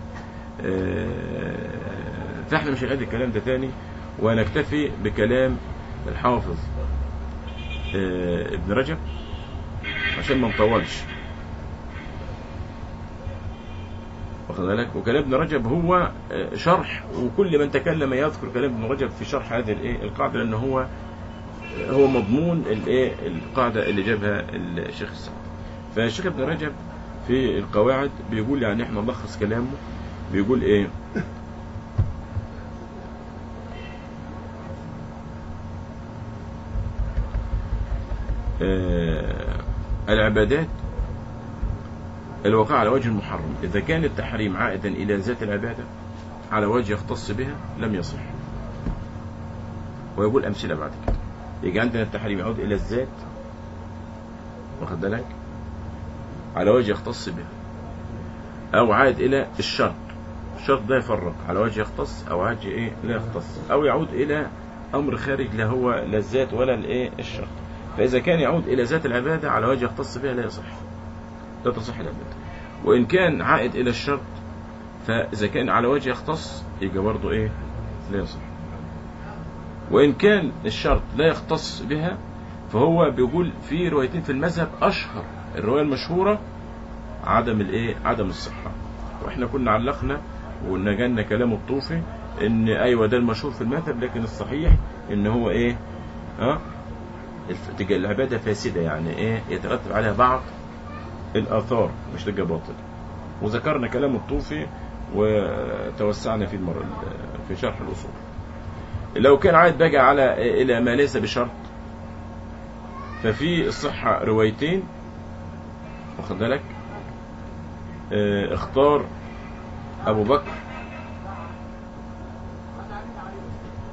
آه فاحنا مش هنعيد الكلام ده تاني ونكتفي بكلام الحافظ ابن رجب عشان ما نطولش واخد بالك وكلام ابن رجب هو شرح وكل من تكلم يذكر كلام ابن رجب في شرح هذه الايه القاعده لان هو هو مضمون الايه القاعده اللي جابها الشيخ السعد فالشيخ ابن رجب في القواعد بيقول يعني احنا نلخص كلامه بيقول ايه آه العبادات الواقع على وجه المحرم إذا كان التحريم عائدا إلى ذات العبادة على وجه يختص بها لم يصح ويقول أمثلة بعد كده يجي عندنا التحريم يعود إلى الذات واخد بالك على وجه يختص بها أو عائد إلى الشرط الشرط ده يفرق على وجه يختص أو وجه إيه لا يختص أو يعود إلى أمر خارج لا هو لا الذات ولا الإيه الشرط فإذا كان يعود إلى ذات العبادة على وجه يختص بها لا يصح لا تصح العبادة وإن كان عائد إلى الشرط فإذا كان على وجه يختص يبقى برضه إيه لا يصح وإن كان الشرط لا يختص بها فهو بيقول في روايتين في المذهب أشهر الرواية المشهورة عدم الإيه عدم الصحة وإحنا كنا علقنا ونجلنا كلام الطوفي إن أيوة ده المشهور في المذهب لكن الصحيح إن هو إيه ها تبقى العبادة فاسدة يعني ايه يترتب عليها بعض الآثار مش تبقى باطل وذكرنا كلام الطوفي وتوسعنا في المرة في شرح الأصول لو كان عايد بقى على إلى ما ليس بشرط ففي الصحة روايتين واخد بالك اه اختار أبو بكر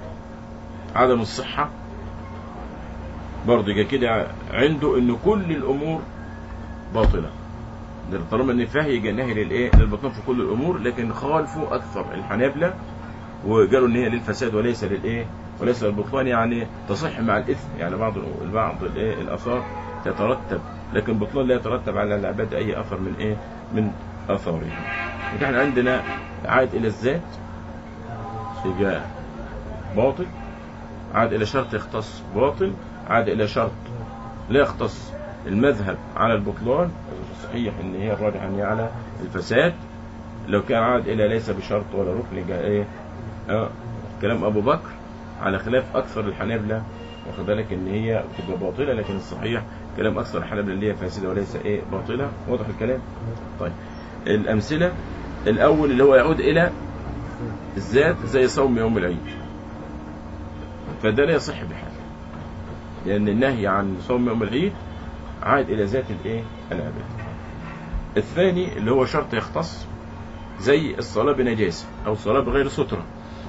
عدم الصحة برضه يبقى كده عنده ان كل الامور باطلة ده طالما النفاه يبقى نهي للايه للبطلان في كل الامور لكن خالفوا اكثر الحنابلة وقالوا ان هي للفساد وليس للايه وليس للبطلان يعني تصح مع الاثم يعني بعض بعض الايه الاثار تترتب لكن بطلان لا يترتب على العباد اي اثر من ايه من اثاره نحن عندنا عاد الى الذات يبقى باطل عاد الى شرط يختص باطل عاد الى شرط لا يختص المذهب على البطلان صحيح ان هي الراجح ان هي على الفساد لو كان عاد الى ليس بشرط ولا ركن يبقى ايه آه كلام ابو بكر على خلاف اكثر الحنابلة واخد بالك ان هي تبقى باطله لكن الصحيح كلام اكثر الحنابلة اللي هي فاسده وليس ايه باطله واضح الكلام طيب الامثله الاول اللي هو يعود الى الذات زي صوم يوم العيد فده لا يصح بحال لان النهي عن صوم يوم العيد عاد الى ذات الايه العباده الثاني اللي هو شرط يختص زي الصلاه بنجاسه او الصلاه بغير ستره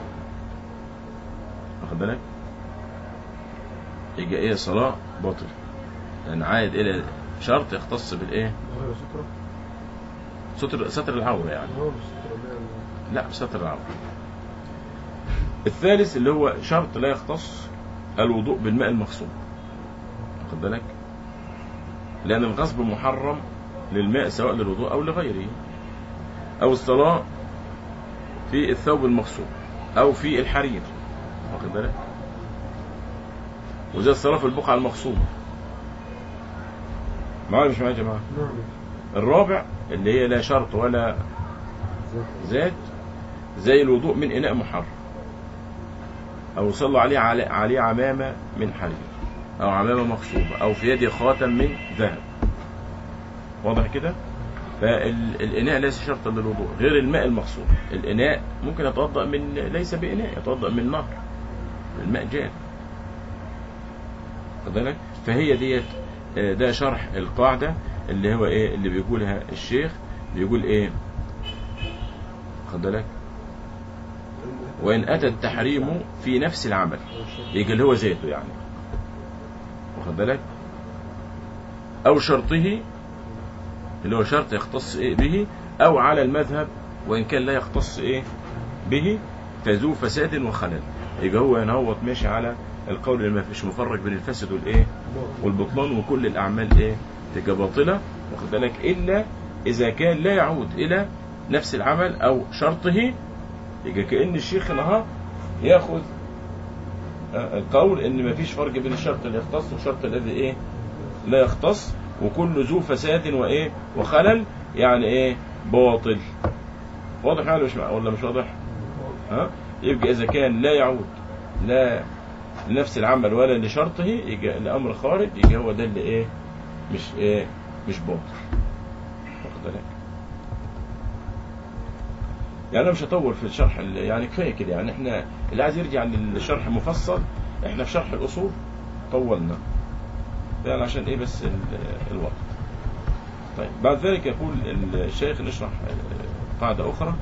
واخد بالك يبقى ايه صلاه باطله لان عاد الى شرط يختص بالايه غير سترة ستر ستر العوره يعني هو مش سترة اللي هي لا ستر العورة الثالث اللي هو شرط لا يختص الوضوء بالماء المغصوب واخد بالك لأن الغصب محرم للماء سواء للوضوء أو لغيره أو الصلاة في الثوب المغصوب أو في الحرير واخد بالك وزي الصلاة في البقعة المغصوبة معايا مش معايا يا جماعة نعم الرابع اللي هي لا شرط ولا ذات زي الوضوء من إناء محرم أو صلى عليه علي- عليه عمامة من حرير أو عمامة مغصوبة أو في يده خاتم من ذهب واضح كده فالإناء ليس شرطا للوضوء غير الماء المغصوب الإناء ممكن يتوضأ من ليس بإناء يتوضأ من نهر الماء جاري خد بالك فهي ديت آه، ده شرح القاعدة اللي هو ايه اللي بيقولها الشيخ بيقول ايه خد بالك وإن أتى التحريم في نفس العمل يجي اللي هو ذاته يعني واخد بالك أو شرطه اللي هو شرط يختص إيه به أو على المذهب وإن كان لا يختص إيه به فذو فساد وخلل يبقى هو ينهوط ماشي على القول اللي ما فيش مفرق بين الفسد والإيه والبطلان وكل الأعمال إيه تبقى باطلة واخد بالك إلا إذا كان لا يعود إلى نفس العمل أو شرطه يبقى كأن الشيخ نهار ياخذ آه، القول ان مفيش فرق بين الشرط اللي يختص والشرط الذي ايه لا يختص وكل ذو فساد وايه وخلل يعني ايه باطل واضح ولا مش ولا مش واضح ها يبقى اذا كان لا يعود لا لنفس العمل ولا لشرطه يبقى الامر خارج يبقى هو ده اللي ايه مش ايه مش باطل واخد بالك يعني انا مش هطول في الشرح ال- يعني كفايه كده يعني احنا اللي عايز يرجع للشرح مفصل احنا في شرح الاصول طولنا يعني عشان ايه بس ال- الوقت طيب بعد ذلك يقول الشيخ نشرح آه، قاعده اخرى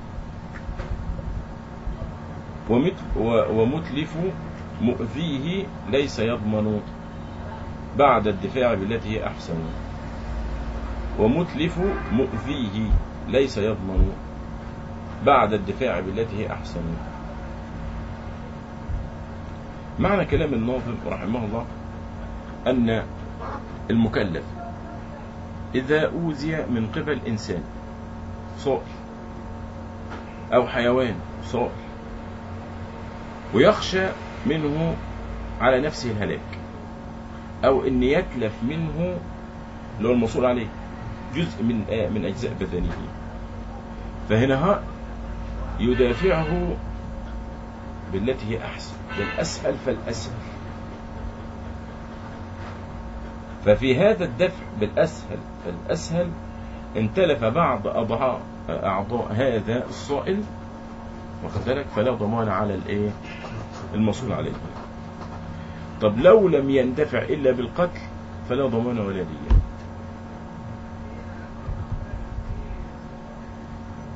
ومثل و- ومتلف مؤذيه ليس يضمن بعد الدفاع بالتي هي احسن ومتلف مؤذيه ليس يضمن بعد الدفاع بالتي هي أحسن معنى كلام الناظم رحمه الله أن المكلف إذا أوذي من قبل إنسان صائل أو حيوان صائل ويخشى منه على نفسه الهلاك أو أن يتلف منه اللي هو الموصول عليه جزء من آه من أجزاء بدنه فهنا ها يدافعه بالتي هي أحسن بالأسهل فالأسهل ففي هذا الدفع بالأسهل فالأسهل انتلف بعض أضعاء أعضاء هذا الصائل واخد بالك فلا ضمان على الايه المصول عليه طب لو لم يندفع إلا بالقتل فلا ضمان ولا دية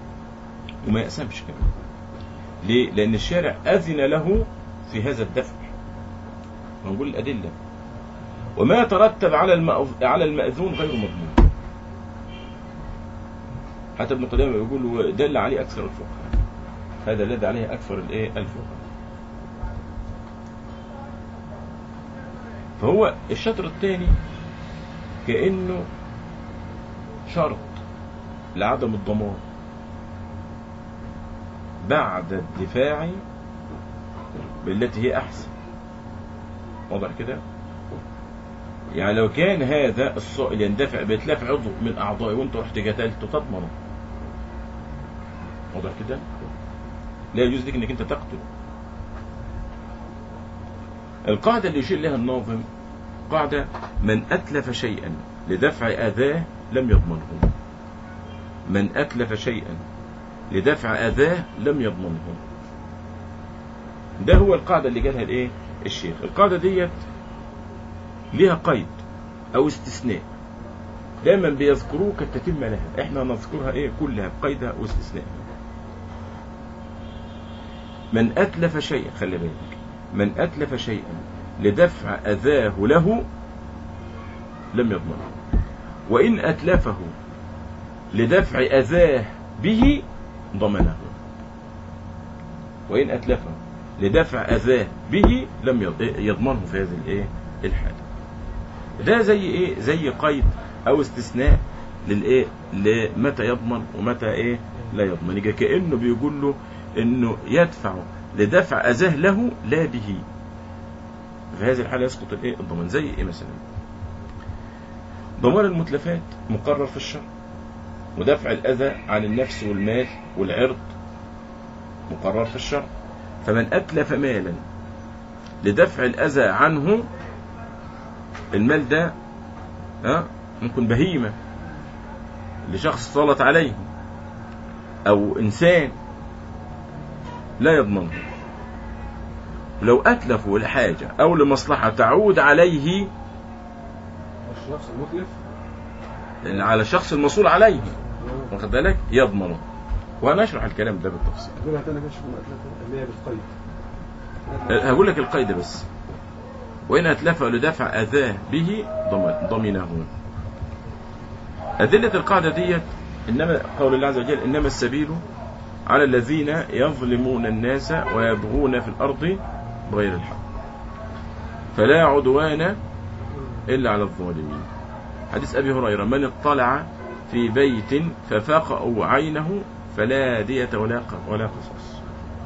وما يقسمش كمان ليه؟ لأن الشارع أذن له في هذا الدفع هنقول الأدلة وما ترتب على المأذ- على المأذون غير مضمون حتى ابن قدامة يقول دل عليه أكثر الفقهاء هذا الذي عليه أكثر الإيه الفقهاء فهو الشطر الثاني كأنه شرط لعدم الضمان بعد الدفاع بالتي هي أحسن واضح كده يعني لو كان هذا السائل يندفع بإتلاف عضو من أعضائه وأنت رحت قتلته تضمنه واضح كده لا يجوز لك انك انت تقتل القاعدة اللي يشير لها الناظم قاعدة من أتلف شيئا لدفع أذاه لم يضمنه من أتلف شيئا لدفع أذاه لم يضمنه ده هو القاعدة اللي قالها الايه الشيخ القاعدة ديت ليها قيد أو استثناء دايما بيذكروه كالتتمة لها احنا نذكرها ايه كلها بقيدها واستثناء من أتلف شيئا خلي بالك من أتلف شيئا لدفع أذاه له لم يضمنه وإن أتلفه لدفع أذاه به ضمنه وإن أتلفه لدفع أذاه به لم يض- يضمنه في هذه الإيه الحالة ده زي إيه زي قيد أو استثناء للإيه لمتى يضمن ومتى إيه لا يضمن يبقى كأنه بيقول له إنه يدفع لدفع أذاه له لا به في هذه الحالة يسقط الإيه الضمان زي إيه مثلا ضمان المتلفات مقرر في الشرع ودفع الأذى عن النفس والمال والعرض مقرر في الشرع فمن أتلف مالا لدفع الأذى عنه المال ده ها ممكن بهيمة لشخص سلط عليه أو إنسان لا يضمنه لو أتلفوا لحاجة أو لمصلحة تعود عليه الشخص المتلف على الشخص المسؤول عليه واخد بالك يضمنه وهنشرح الكلام ده بالتفصيل قولها تاني كشف من أتلف اللي هي بالقيد هقول لك القيد بس وإن أتلفه لدفع أذاه به ضمن- ضمنه أدلة القاعدة ديت إنما قول الله عز وجل إنما السبيل على الذين يظلمون الناس ويبغون في الأرض بغير الحق فلا عدوان إلا على الظالمين حديث أبي هريرة من اطلع في بيت ففاق عينه فلا دية ولا ق- ولا قصاص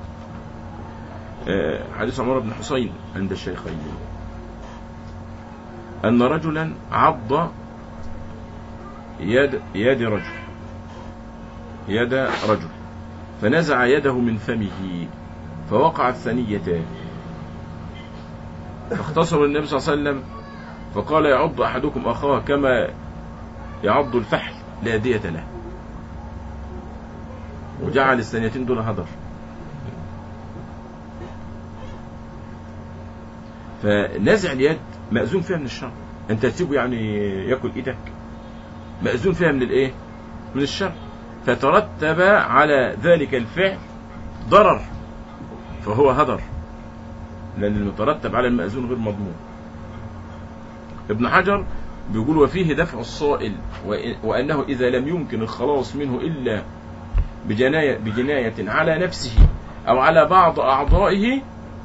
آه، حديث عمر بن حسين عند الشيخين أن رجلا عض يد يد رجل يد رجل فنزع يده من فمه فوقع الثنيتان فاختصم النبي صلى الله عليه وسلم فقال يعض أحدكم أخاه كما يعض الفحل لا دية له وجعل الثانيتين دول هدر فنزع اليد مأذون فيها من الشر انت تسيبه يعني ياكل ايدك مأذون فيها من الايه من الشر فترتب على ذلك الفعل ضرر فهو هدر لأن المترتب على المأذون غير مضمون ابن حجر بيقول وفيه دفع الصائل وإ- وأنه إذا لم يمكن الخلاص منه إلا بجناية, بجناية على نفسه أو على بعض أعضائه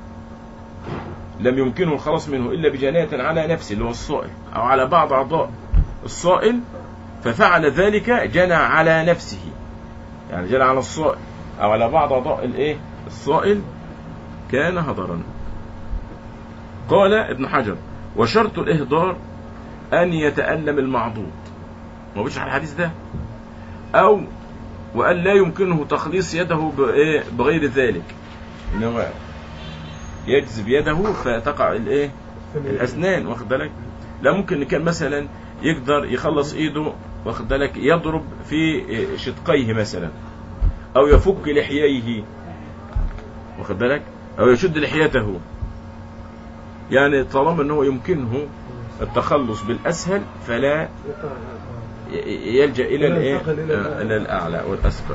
لم يمكنه الخلاص منه إلا بجناية على نفسه اللي هو الصائل أو على بعض أعضاء الصائل ففعل ذلك جنى على نفسه يعني جنى على الصائل أو على بعض أعضاء الإيه الصائل كان هدرا قال ابن حجر وشرط الإهدار أن يتألم المعضوض ما بيشرح الحديث ده أو وأن لا يمكنه تخليص يده بإيه؟ بغير ذلك إن هو يجذب يده فتقع الإيه الأسنان واخد بالك لا ممكن إن كان مثلا يقدر يخلص إيده واخد بالك يضرب في شدقيه مثلا أو يفك لحييه واخد بالك أو يشد لحيته يعني طالما أنه يمكنه التخلص بالأسهل فلا ي- يلجأ إلى لا الإيه؟ ينتقل إلى آه، إلى الأعلى والأسفل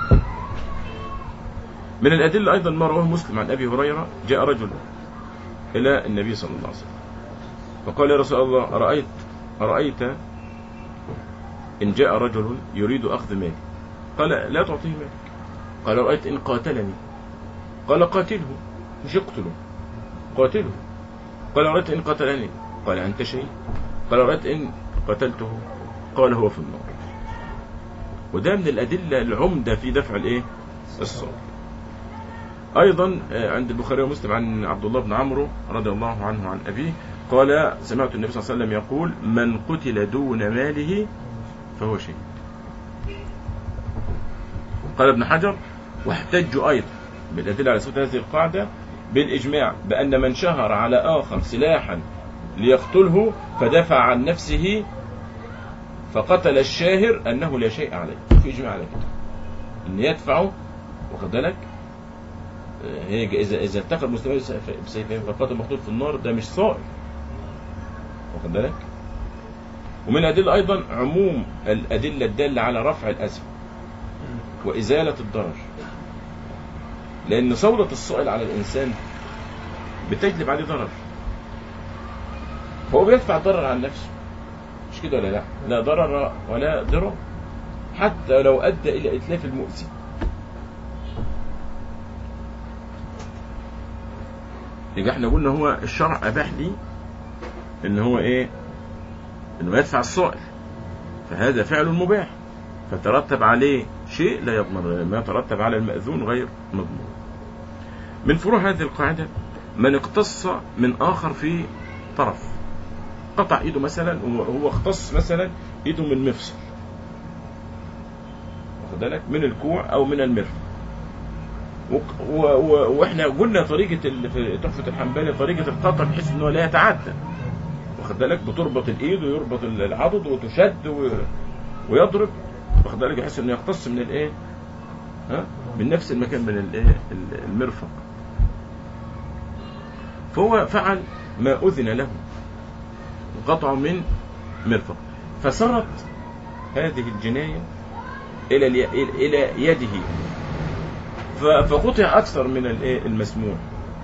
من الأدلة أيضا ما رواه مسلم عن أبي هريرة جاء رجل إلى النبي صلى الله عليه وسلم فقال يا رسول الله أرأيت أرأيت إن جاء رجل يريد أخذ مالي قال لا تعطيه مالك قال رأيت إن قاتلني قال قاتله مش اقتله قاتله قال رأيت إن قتلني قال أنت شيء قال رأيت إن قتلته قال هو في النار وده من الأدلة العمدة في دفع الإيه الصوت أيضا آه، عند البخاري ومسلم عن عبد الله بن عمرو رضي الله عنه عن أبيه قال سمعت النبي صلى الله عليه وسلم يقول من قتل دون ماله فهو شهيد قال ابن حجر واحتجوا أيضا بالأدلة على سبيل هذه القاعدة بالإجماع بأن من شهر على آخر سلاحا ليقتله فدافع عن نفسه فقتل الشاهر أنه لا شيء عليه في إجماع على كده أن يدفعه واخد بالك آه، هي إذا إذا اتخذ مسلمين بسيفين فقاتل مقتول في النار ده مش صائر واخد بالك ومن الأدلة أيضا عموم الأدلة الدالة على رفع الأذى وإزالة الضرر لأن صولة السؤال على الإنسان بتجلب عليه ضرر فهو بيدفع ضرر عن نفسه مش كده ولا لا لا ضرر ولا ضرر حتى لو أدى إلى إتلاف المؤذي يبقى احنا قلنا هو الشرع أباح لي إن هو إيه إنه يدفع السؤال فهذا فعل مباح فترتب عليه شيء لا يضمن ما يترتب على المأذون غير مضمون من فروع هذه القاعدة من اقتص من آخر في طرف قطع ايده مثلا وهو اختص مثلا ايده من مفصل واخد بالك من الكوع او من المرفق وق- و- و- واحنا قلنا طريقه ال- في تحفه الحنبلي طريقه القطع بحيث ان هو لا يتعدى واخد بالك بتربط الايد ويربط العضد وتشد و- ويضرب واخد بالك بحيث انه يقتص من الايه ها من نفس المكان من الايه ال- المرفق فهو فعل ما اذن له قطعه من مرفق فصارت هذه الجنايه الى الي- الى يده ف- فقطع اكثر من الايه المسموح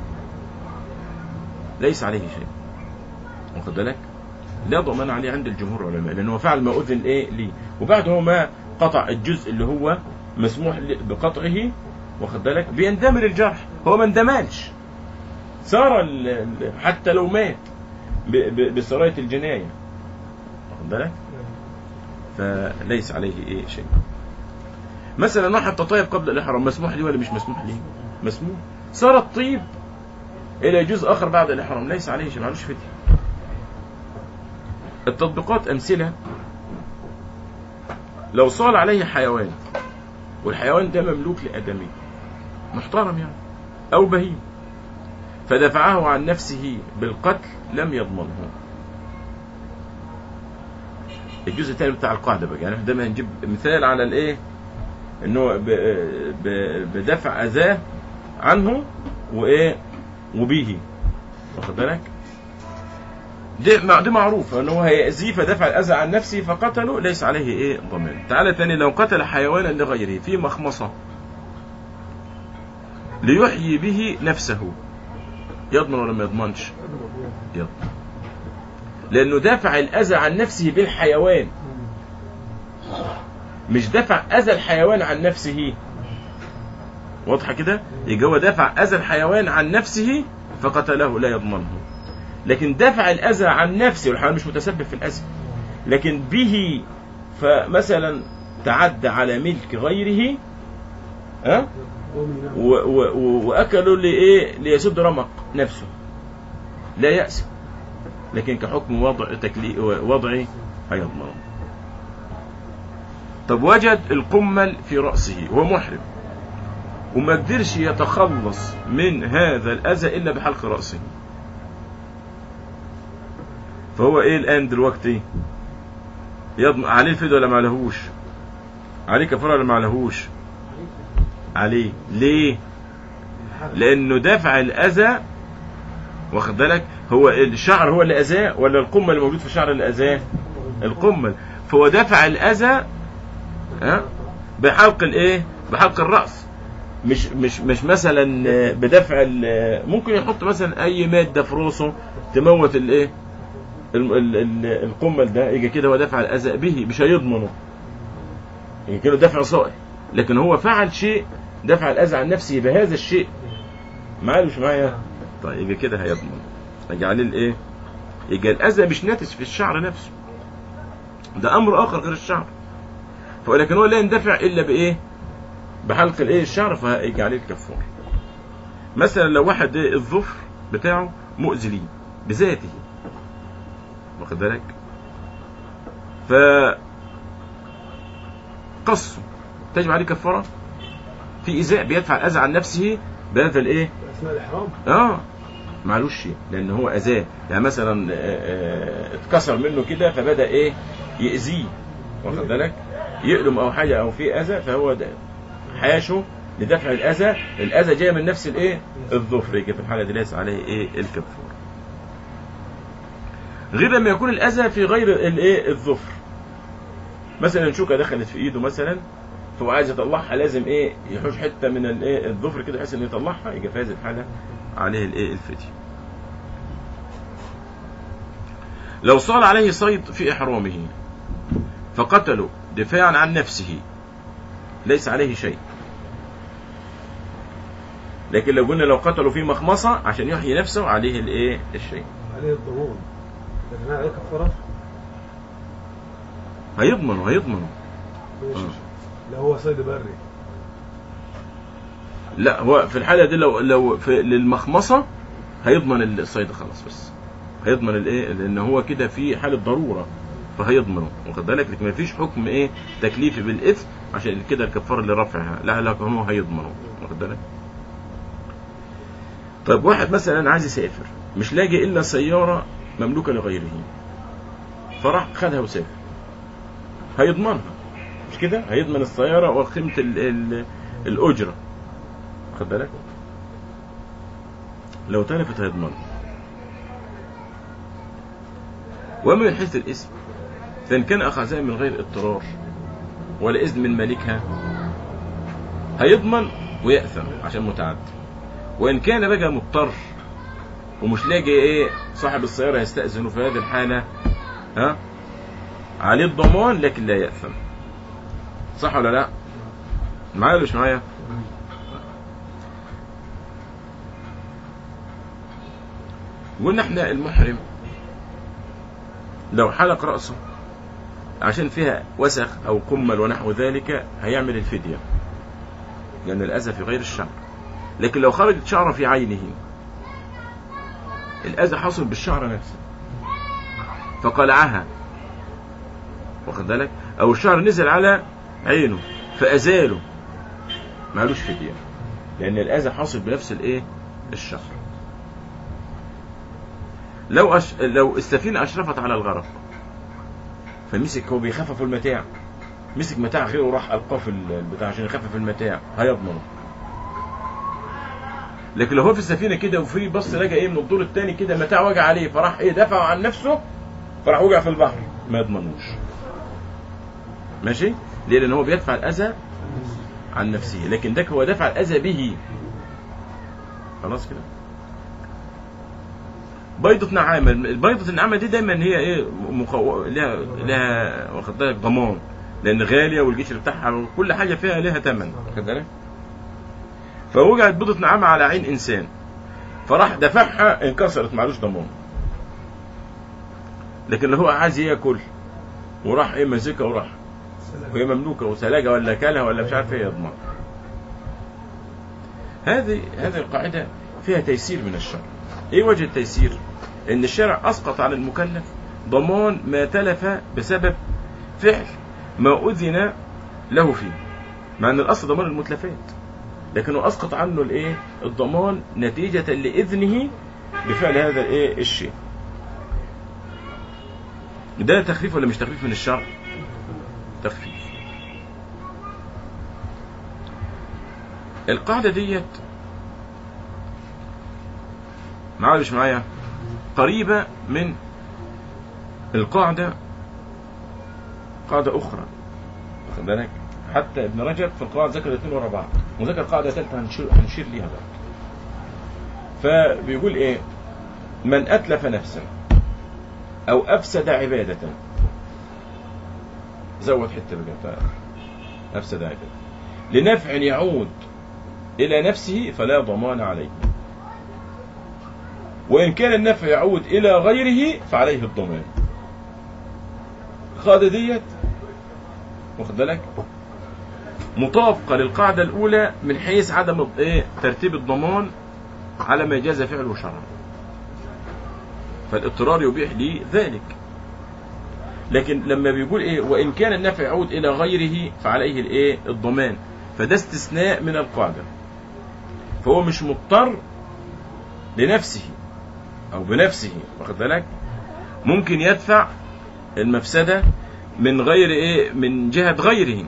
ليس عليه شيء واخد بالك لا ضمان عليه عند الجمهور العلماء لانه فعل ما اذن ايه ليه وبعد هو ما قطع الجزء اللي هو مسموح ل- بقطعه واخد بالك بيندمر الجرح هو ما اندملش صار ال- ال- حتى لو مات ب- ب- بسرايه الجنايه واخد بالك فليس عليه ايه شيء مثلا واحد تطيب قبل الاحرام مسموح لي ولا مش مسموح لي مسموح صار الطيب الى جزء اخر بعد الاحرام ليس عليه شيء معلوش فدية التطبيقات امثله لو صال عليه حيوان والحيوان ده مملوك لادمي محترم يعني او بهيم فدفعه عن نفسه بالقتل لم يضمنه الجزء الثاني بتاع القاعده بقى يعني احنا دايما نجيب مثال على الايه انه ب- ب- بدفع اذاه عنه وايه وبيه واخد بالك دي دي معروفه ان هو هيأذيه فدفع الاذى عن نفسه فقتله ليس عليه ايه ضمان تعالى تاني لو قتل حيوانا لغيره في مخمصه ليحيي به نفسه يضمن ولا ما يضمنش يضمن لانه دافع الاذى عن نفسه بالحيوان مش دفع اذى الحيوان عن نفسه واضحه كده يبقى هو دافع اذى الحيوان عن نفسه فقتله لا يضمنه لكن دفع الاذى عن نفسه والحيوان مش متسبب في الاذى لكن به فمثلا تعدى على ملك غيره ها و- و- و- واكلوا لايه ليسد رمق نفسه لا يأس لكن كحكم وضع تكلي وضعي هيضمن طب وجد القمل في رأسه وهو محرم وما قدرش يتخلص من هذا الأذى إلا بحلق رأسه فهو إيه الآن دلوقتي يضمن عليه الفدية ولا ما عليهوش عليه كفارة ولا ما عليهوش عليه ليه لأنه دفع الأذى واخد بالك هو الشعر هو اللي أذاه ولا القمل اللي موجود في الشعر اللي أذاه القمل فهو دفع الأذى ها بحلق الايه بحلق الرأس مش مش مش مثلا آه، بدفع ال- ممكن يحط مثلا اي ماده في راسه تموت الايه ال- ال- ال- القمل ده يجي كده ودفع الاذى به مش هيضمنه يجي كده دفع صائل لكن هو فعل شيء دفع الاذى عن نفسه بهذا الشيء معايا مش معايا طيب يجي كده هيضمن يجي عليه الايه يجي الاذى مش ناتج في الشعر نفسه ده امر اخر غير الشعر ولكن هو لا يندفع الا بايه بحلق الايه الشعر فهيجي عليه الكفار مثلا لو واحد إيه الظفر بتاعه مؤذي ليه بذاته واخد بالك ف قصه تجب عليه كفاره في ايذاء بيدفع الاذى عن نفسه بهذا الايه اثناء الاحرام اه معلوش شيء لان هو اذاه يعني مثلا آه، آه، اتكسر منه كده فبدا ايه ياذيه واخد بالك يقلم او حاجه او في اذى فهو ده حاشه لدفع الاذى الاذى جاي من نفس الايه الظفر يجي في الحاله دي ليس عليه ايه الكفاره غير لما يكون الاذى في غير الايه الظفر مثلا شوكه دخلت في ايده مثلا فهو عايز يطلعها لازم ايه يحوش حته من الايه الظفر كده بحيث انه يطلعها يجي في هذه الحاله عليه الايه الفدية لو صال عليه صيد في إحرامه فقتله دفاعا عن نفسه ليس عليه شيء لكن لو قلنا لو قتلوا في مخمصة عشان يحيي نفسه عليه الايه الشيء عليه الضمان لكن عليه كفاره هيضمنه هيضمنه ماشي آه. لا هو صيد بري لا هو في الحالة دي لو لو في للمخمصة هيضمن الصيد خلاص بس هيضمن الايه لان هو كده في حالة ضرورة فهيضمنه واخد بالك لكن ما فيش حكم ايه تكليفي بالاثم عشان كده الكفاره اللي رفعها لا لا هو هيضمنه واخد بالك طيب واحد مثلا عايز يسافر مش لاقي الا سياره مملوكه لغيره فراح خدها وسافر هيضمنها مش كده هيضمن السياره وقيمه ال- ال- الاجره واخد بالك لو تلفت هيضمنها وما من حيث الاسم فإن كان أخذها من غير اضطرار ولا إذن من مالكها هيضمن ويأثم عشان متعدي وإن كان بقى مضطر ومش لاقي إيه صاحب السيارة يستأذنه في هذه الحالة ها عليه الضمان لكن لا يأثم صح ولا لا؟ معايا ولا مش معايا؟ قلنا احنا المحرم لو حلق رأسه عشان فيها وسخ أو قمل ونحو ذلك هيعمل الفدية لأن الأذى في غير الشعر لكن لو خرجت شعرة في عينه الأذى حصل بالشعر نفسه فقلعها واخد بالك أو الشعر نزل على عينه فأزاله معلوش فدية لأن الأذى حاصل بنفس الإيه الشعر لو أش... لو السفينة أشرفت على الغرق فمسك هو بيخفف المتاع مسك متاع غيره وراح ألقاه في البتاع عشان يخفف المتاع هيضمنه لكن لو هو في السفينة كده وفي بص لقى ايه من الدور الثاني كده متاع وجع عليه فراح ايه دفعه عن نفسه فراح وقع في البحر ما يضمنوش ماشي ليه لان هو بيدفع الاذى عن نفسه لكن ده هو دفع الاذى به خلاص كده بيضة نعامة البيضة النعامة دي دايما هي ايه مخو... لها لها واخد بالك ضمان لان غالية والجيش بتاعها وكل حاجة فيها لها ثمن واخد بالك فوجعت بيضة نعامة على عين انسان فراح دفعها انكسرت معلوش ضمان لكن اللي هو عايز ياكل وراح ايه ماسكها وراح وهي مملوكة وسلاجة ولا كلها ولا مش عارف ايه يضمن هذه هذه القاعدة فيها تيسير من الشرع ايه وجه التيسير ان الشرع اسقط على المكلف ضمان ما تلف بسبب فعل ما اذن له فيه مع ان الاصل ضمان المتلفات لكنه اسقط عنه الايه الضمان نتيجة لاذنه بفعل هذا الايه الشيء ده تخفيف ولا مش تخفيف من الشرع تخفيف القاعدة ديت معايا مش معايا قريبة من القاعدة قاعدة أخرى واخد بالك حتى ابن رجب في القواعد ذكر الاثنين ورا بعض وذكر قاعده ثالثه هنشير, هنشير ليها بقى فبيقول ايه من اتلف نفسا او افسد عباده زود حته بقى ف- افسد عباده لنفع يعود الى نفسه فلا ضمان عليه وان كان النفع يعود الى غيره فعليه الضمان القاعده ديت واخد بالك مطابقه للقاعده الاولى من حيث عدم ايه ترتيب الضمان على ما جاز فعله شرعا فالاضطرار يبيح لي ذلك لكن لما بيقول ايه وان كان النفع يعود الى غيره فعليه الايه الضمان فده استثناء من القاعده فهو مش مضطر لنفسه او بنفسه واخد بالك ممكن يدفع المفسده من غير ايه من جهه غيره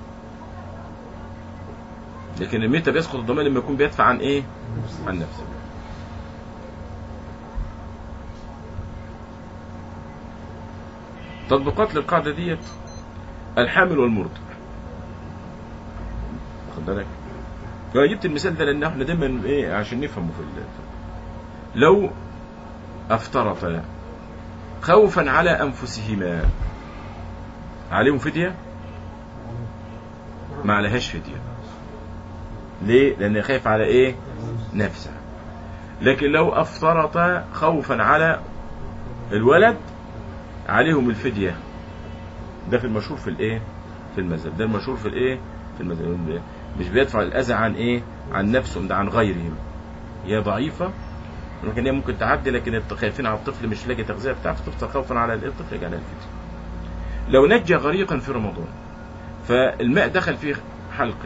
لكن الميتة بيسقط الضمان لما يكون بيدفع عن ايه عن نفسه تطبيقات للقاعدة ديت الحامل والمرضع واخد بالك فانا جبت المثال ده لان احنا دايما ايه عشان نفهمه في ال- لو افترطا خوفا على انفسهما عليهم فدية ما عليهاش فدية ليه لان خايف على ايه نفسه لكن لو افترط خوفا على الولد عليهم الفدية ده في المشهور في الايه في المذهب ده المشهور في الايه في المذهب مش بيدفع الاذى عن ايه عن نفسهم ده عن غيرهم هي ضعيفة لكن هي ممكن تعدي لكن انت خايفين على الطفل مش لاقي تغذية بتاعته تفطر خوفا على الإيه؟ الطفل يجي على الفدية لو نجى غريقا في رمضان فالماء دخل في حلقه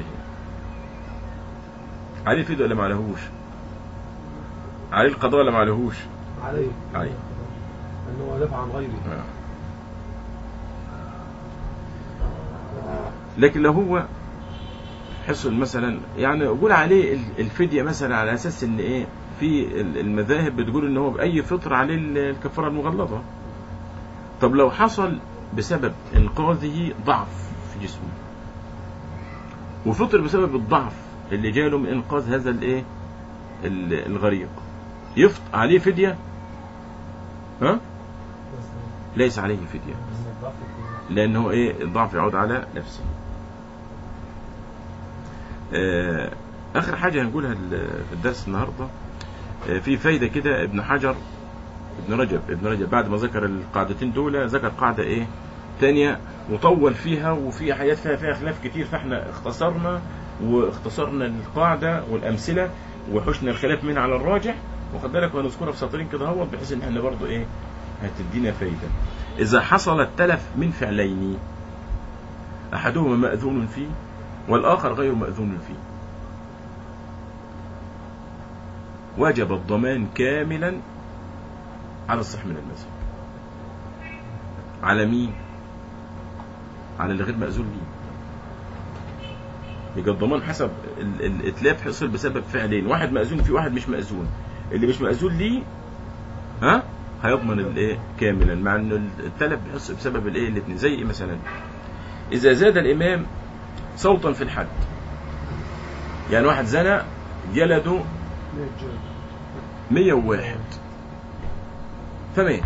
عليه فدية ولا ما عليهوش عليه القضاء ولا ما عليهوش عليه عليه انه هو دفع عن غيره آه. لكن لو هو حصل مثلا يعني قول عليه ال- الفدية مثلا على اساس ان ايه في ال- المذاهب بتقول ان هو باي فطر عليه ال- الكفارة المغلظة طب لو حصل بسبب انقاذه ضعف في جسمه وفطر بسبب الضعف اللي جاله من انقاذ هذا الايه ال- الغريق يفط عليه فدية ها ليس عليه فدية لأنه إيه الضعف يعود على نفسه آه، آخر حاجة هنقولها ال- في الدرس النهاردة آه، في فايدة كده ابن حجر ابن رجب ابن رجب بعد ما ذكر القاعدتين دول ذكر قاعدة إيه تانية وطول فيها وفي حاجات فيها فيها خلاف كتير فاحنا اختصرنا واختصرنا القاعدة والأمثلة وحشنا الخلاف منها على الراجح واخد بالك وهنذكرها في سطرين كده اهوت بحيث ان احنا برضه ايه هتدينا فايدة إذا حصل التلف من فعلين أحدهما مأذون فيه والآخر غير مأذون فيه وجب الضمان كاملا على الصح من المذهب على مين؟ على اللي غير مأذون ليه يبقى الضمان حسب ال- الاتلاف حصل بسبب فعلين واحد مأذون فيه واحد مش مأذون اللي مش مأذون ليه ها هيضمن الايه كاملا مع انه التلف بيحصل بسبب الايه الاثنين زي ايه مثلا اذا زاد الامام صوتا في الحد يعني واحد زنى جلده مية جلد 101 فمات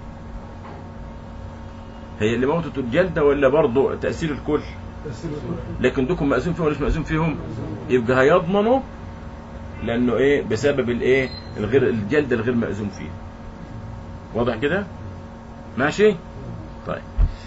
هي اللي موتته الجلده ولا برضه تاثير الكل تأثير الكل. لكن دوكم مأذون فيهم ولا مش مأذون فيهم يبقى هيضمنوا لانه ايه بسبب الايه الغير الجلد الغير مأذون فيه واضح كده ماشي طيب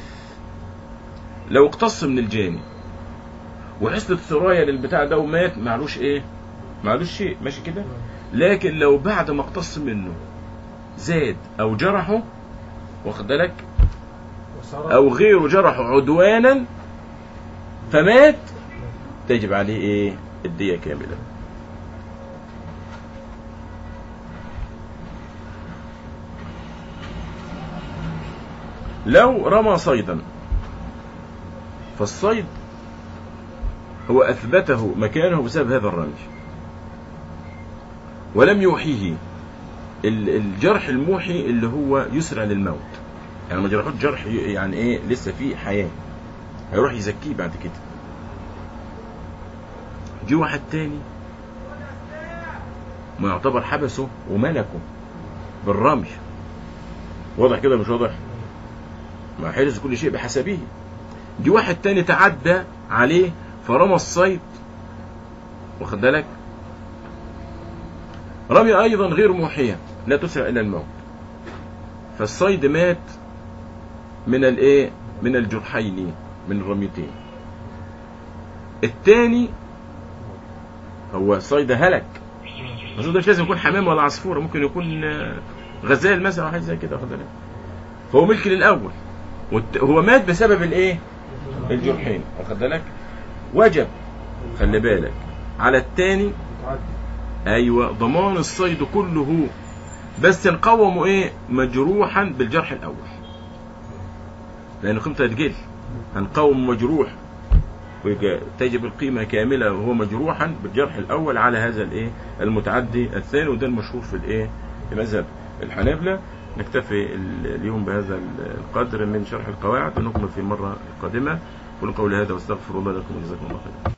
لو اقتص من الجاني وحصلت سرايا للبتاع ده ومات معلوش ايه معلوش شيء ماشي كده لكن لو بعد ما اقتص منه زاد او جرحه واخد بالك وسرى او غيره جرحه عدوانا فمات تجب عليه ايه الدية كاملة لو رمى صيدا فالصيد هو أثبته مكانه بسبب هذا الرمي ولم يوحيه ال- الجرح الموحي اللي هو يسرع للموت يعني ما جرحوش جرح ي- يعني ايه لسه فيه حياة هيروح يزكيه بعد كده جه واحد تاني ما يعتبر حبسه وملكه بالرمي واضح كده مش واضح ما حرز كل شيء بحسبه جه واحد تاني تعدى عليه فرمى الصيد واخد بالك رمي ايضا غير موحية لا تسرع الى الموت فالصيد مات من الايه من الجرحين من الرميتين الثاني هو الصيد هلك بس ده مش لازم يكون حمام ولا عصفوره ممكن يكون آه، غزال مثلا او حاجه زي كده واخد بالك فهو ملك للاول والت- هو مات بسبب الايه الجرحين واخد بالك وجب خلي بالك على الثاني متعدي ايوه ضمان الصيد كله بس نقومه ايه مجروحا بالجرح الاول لان قيمته هتقل هنقوم مجروح ويجا- تجب القيمة كاملة وهو مجروحا بالجرح الأول على هذا الإيه المتعدي الثاني وده المشهور في الإيه في مذهب الحنابلة نكتفي ال- اليوم بهذا القدر من شرح القواعد ونكمل في المرة القادمة قولوا قولي هذا واستغفر الله لكم وجزاكم الله خيرا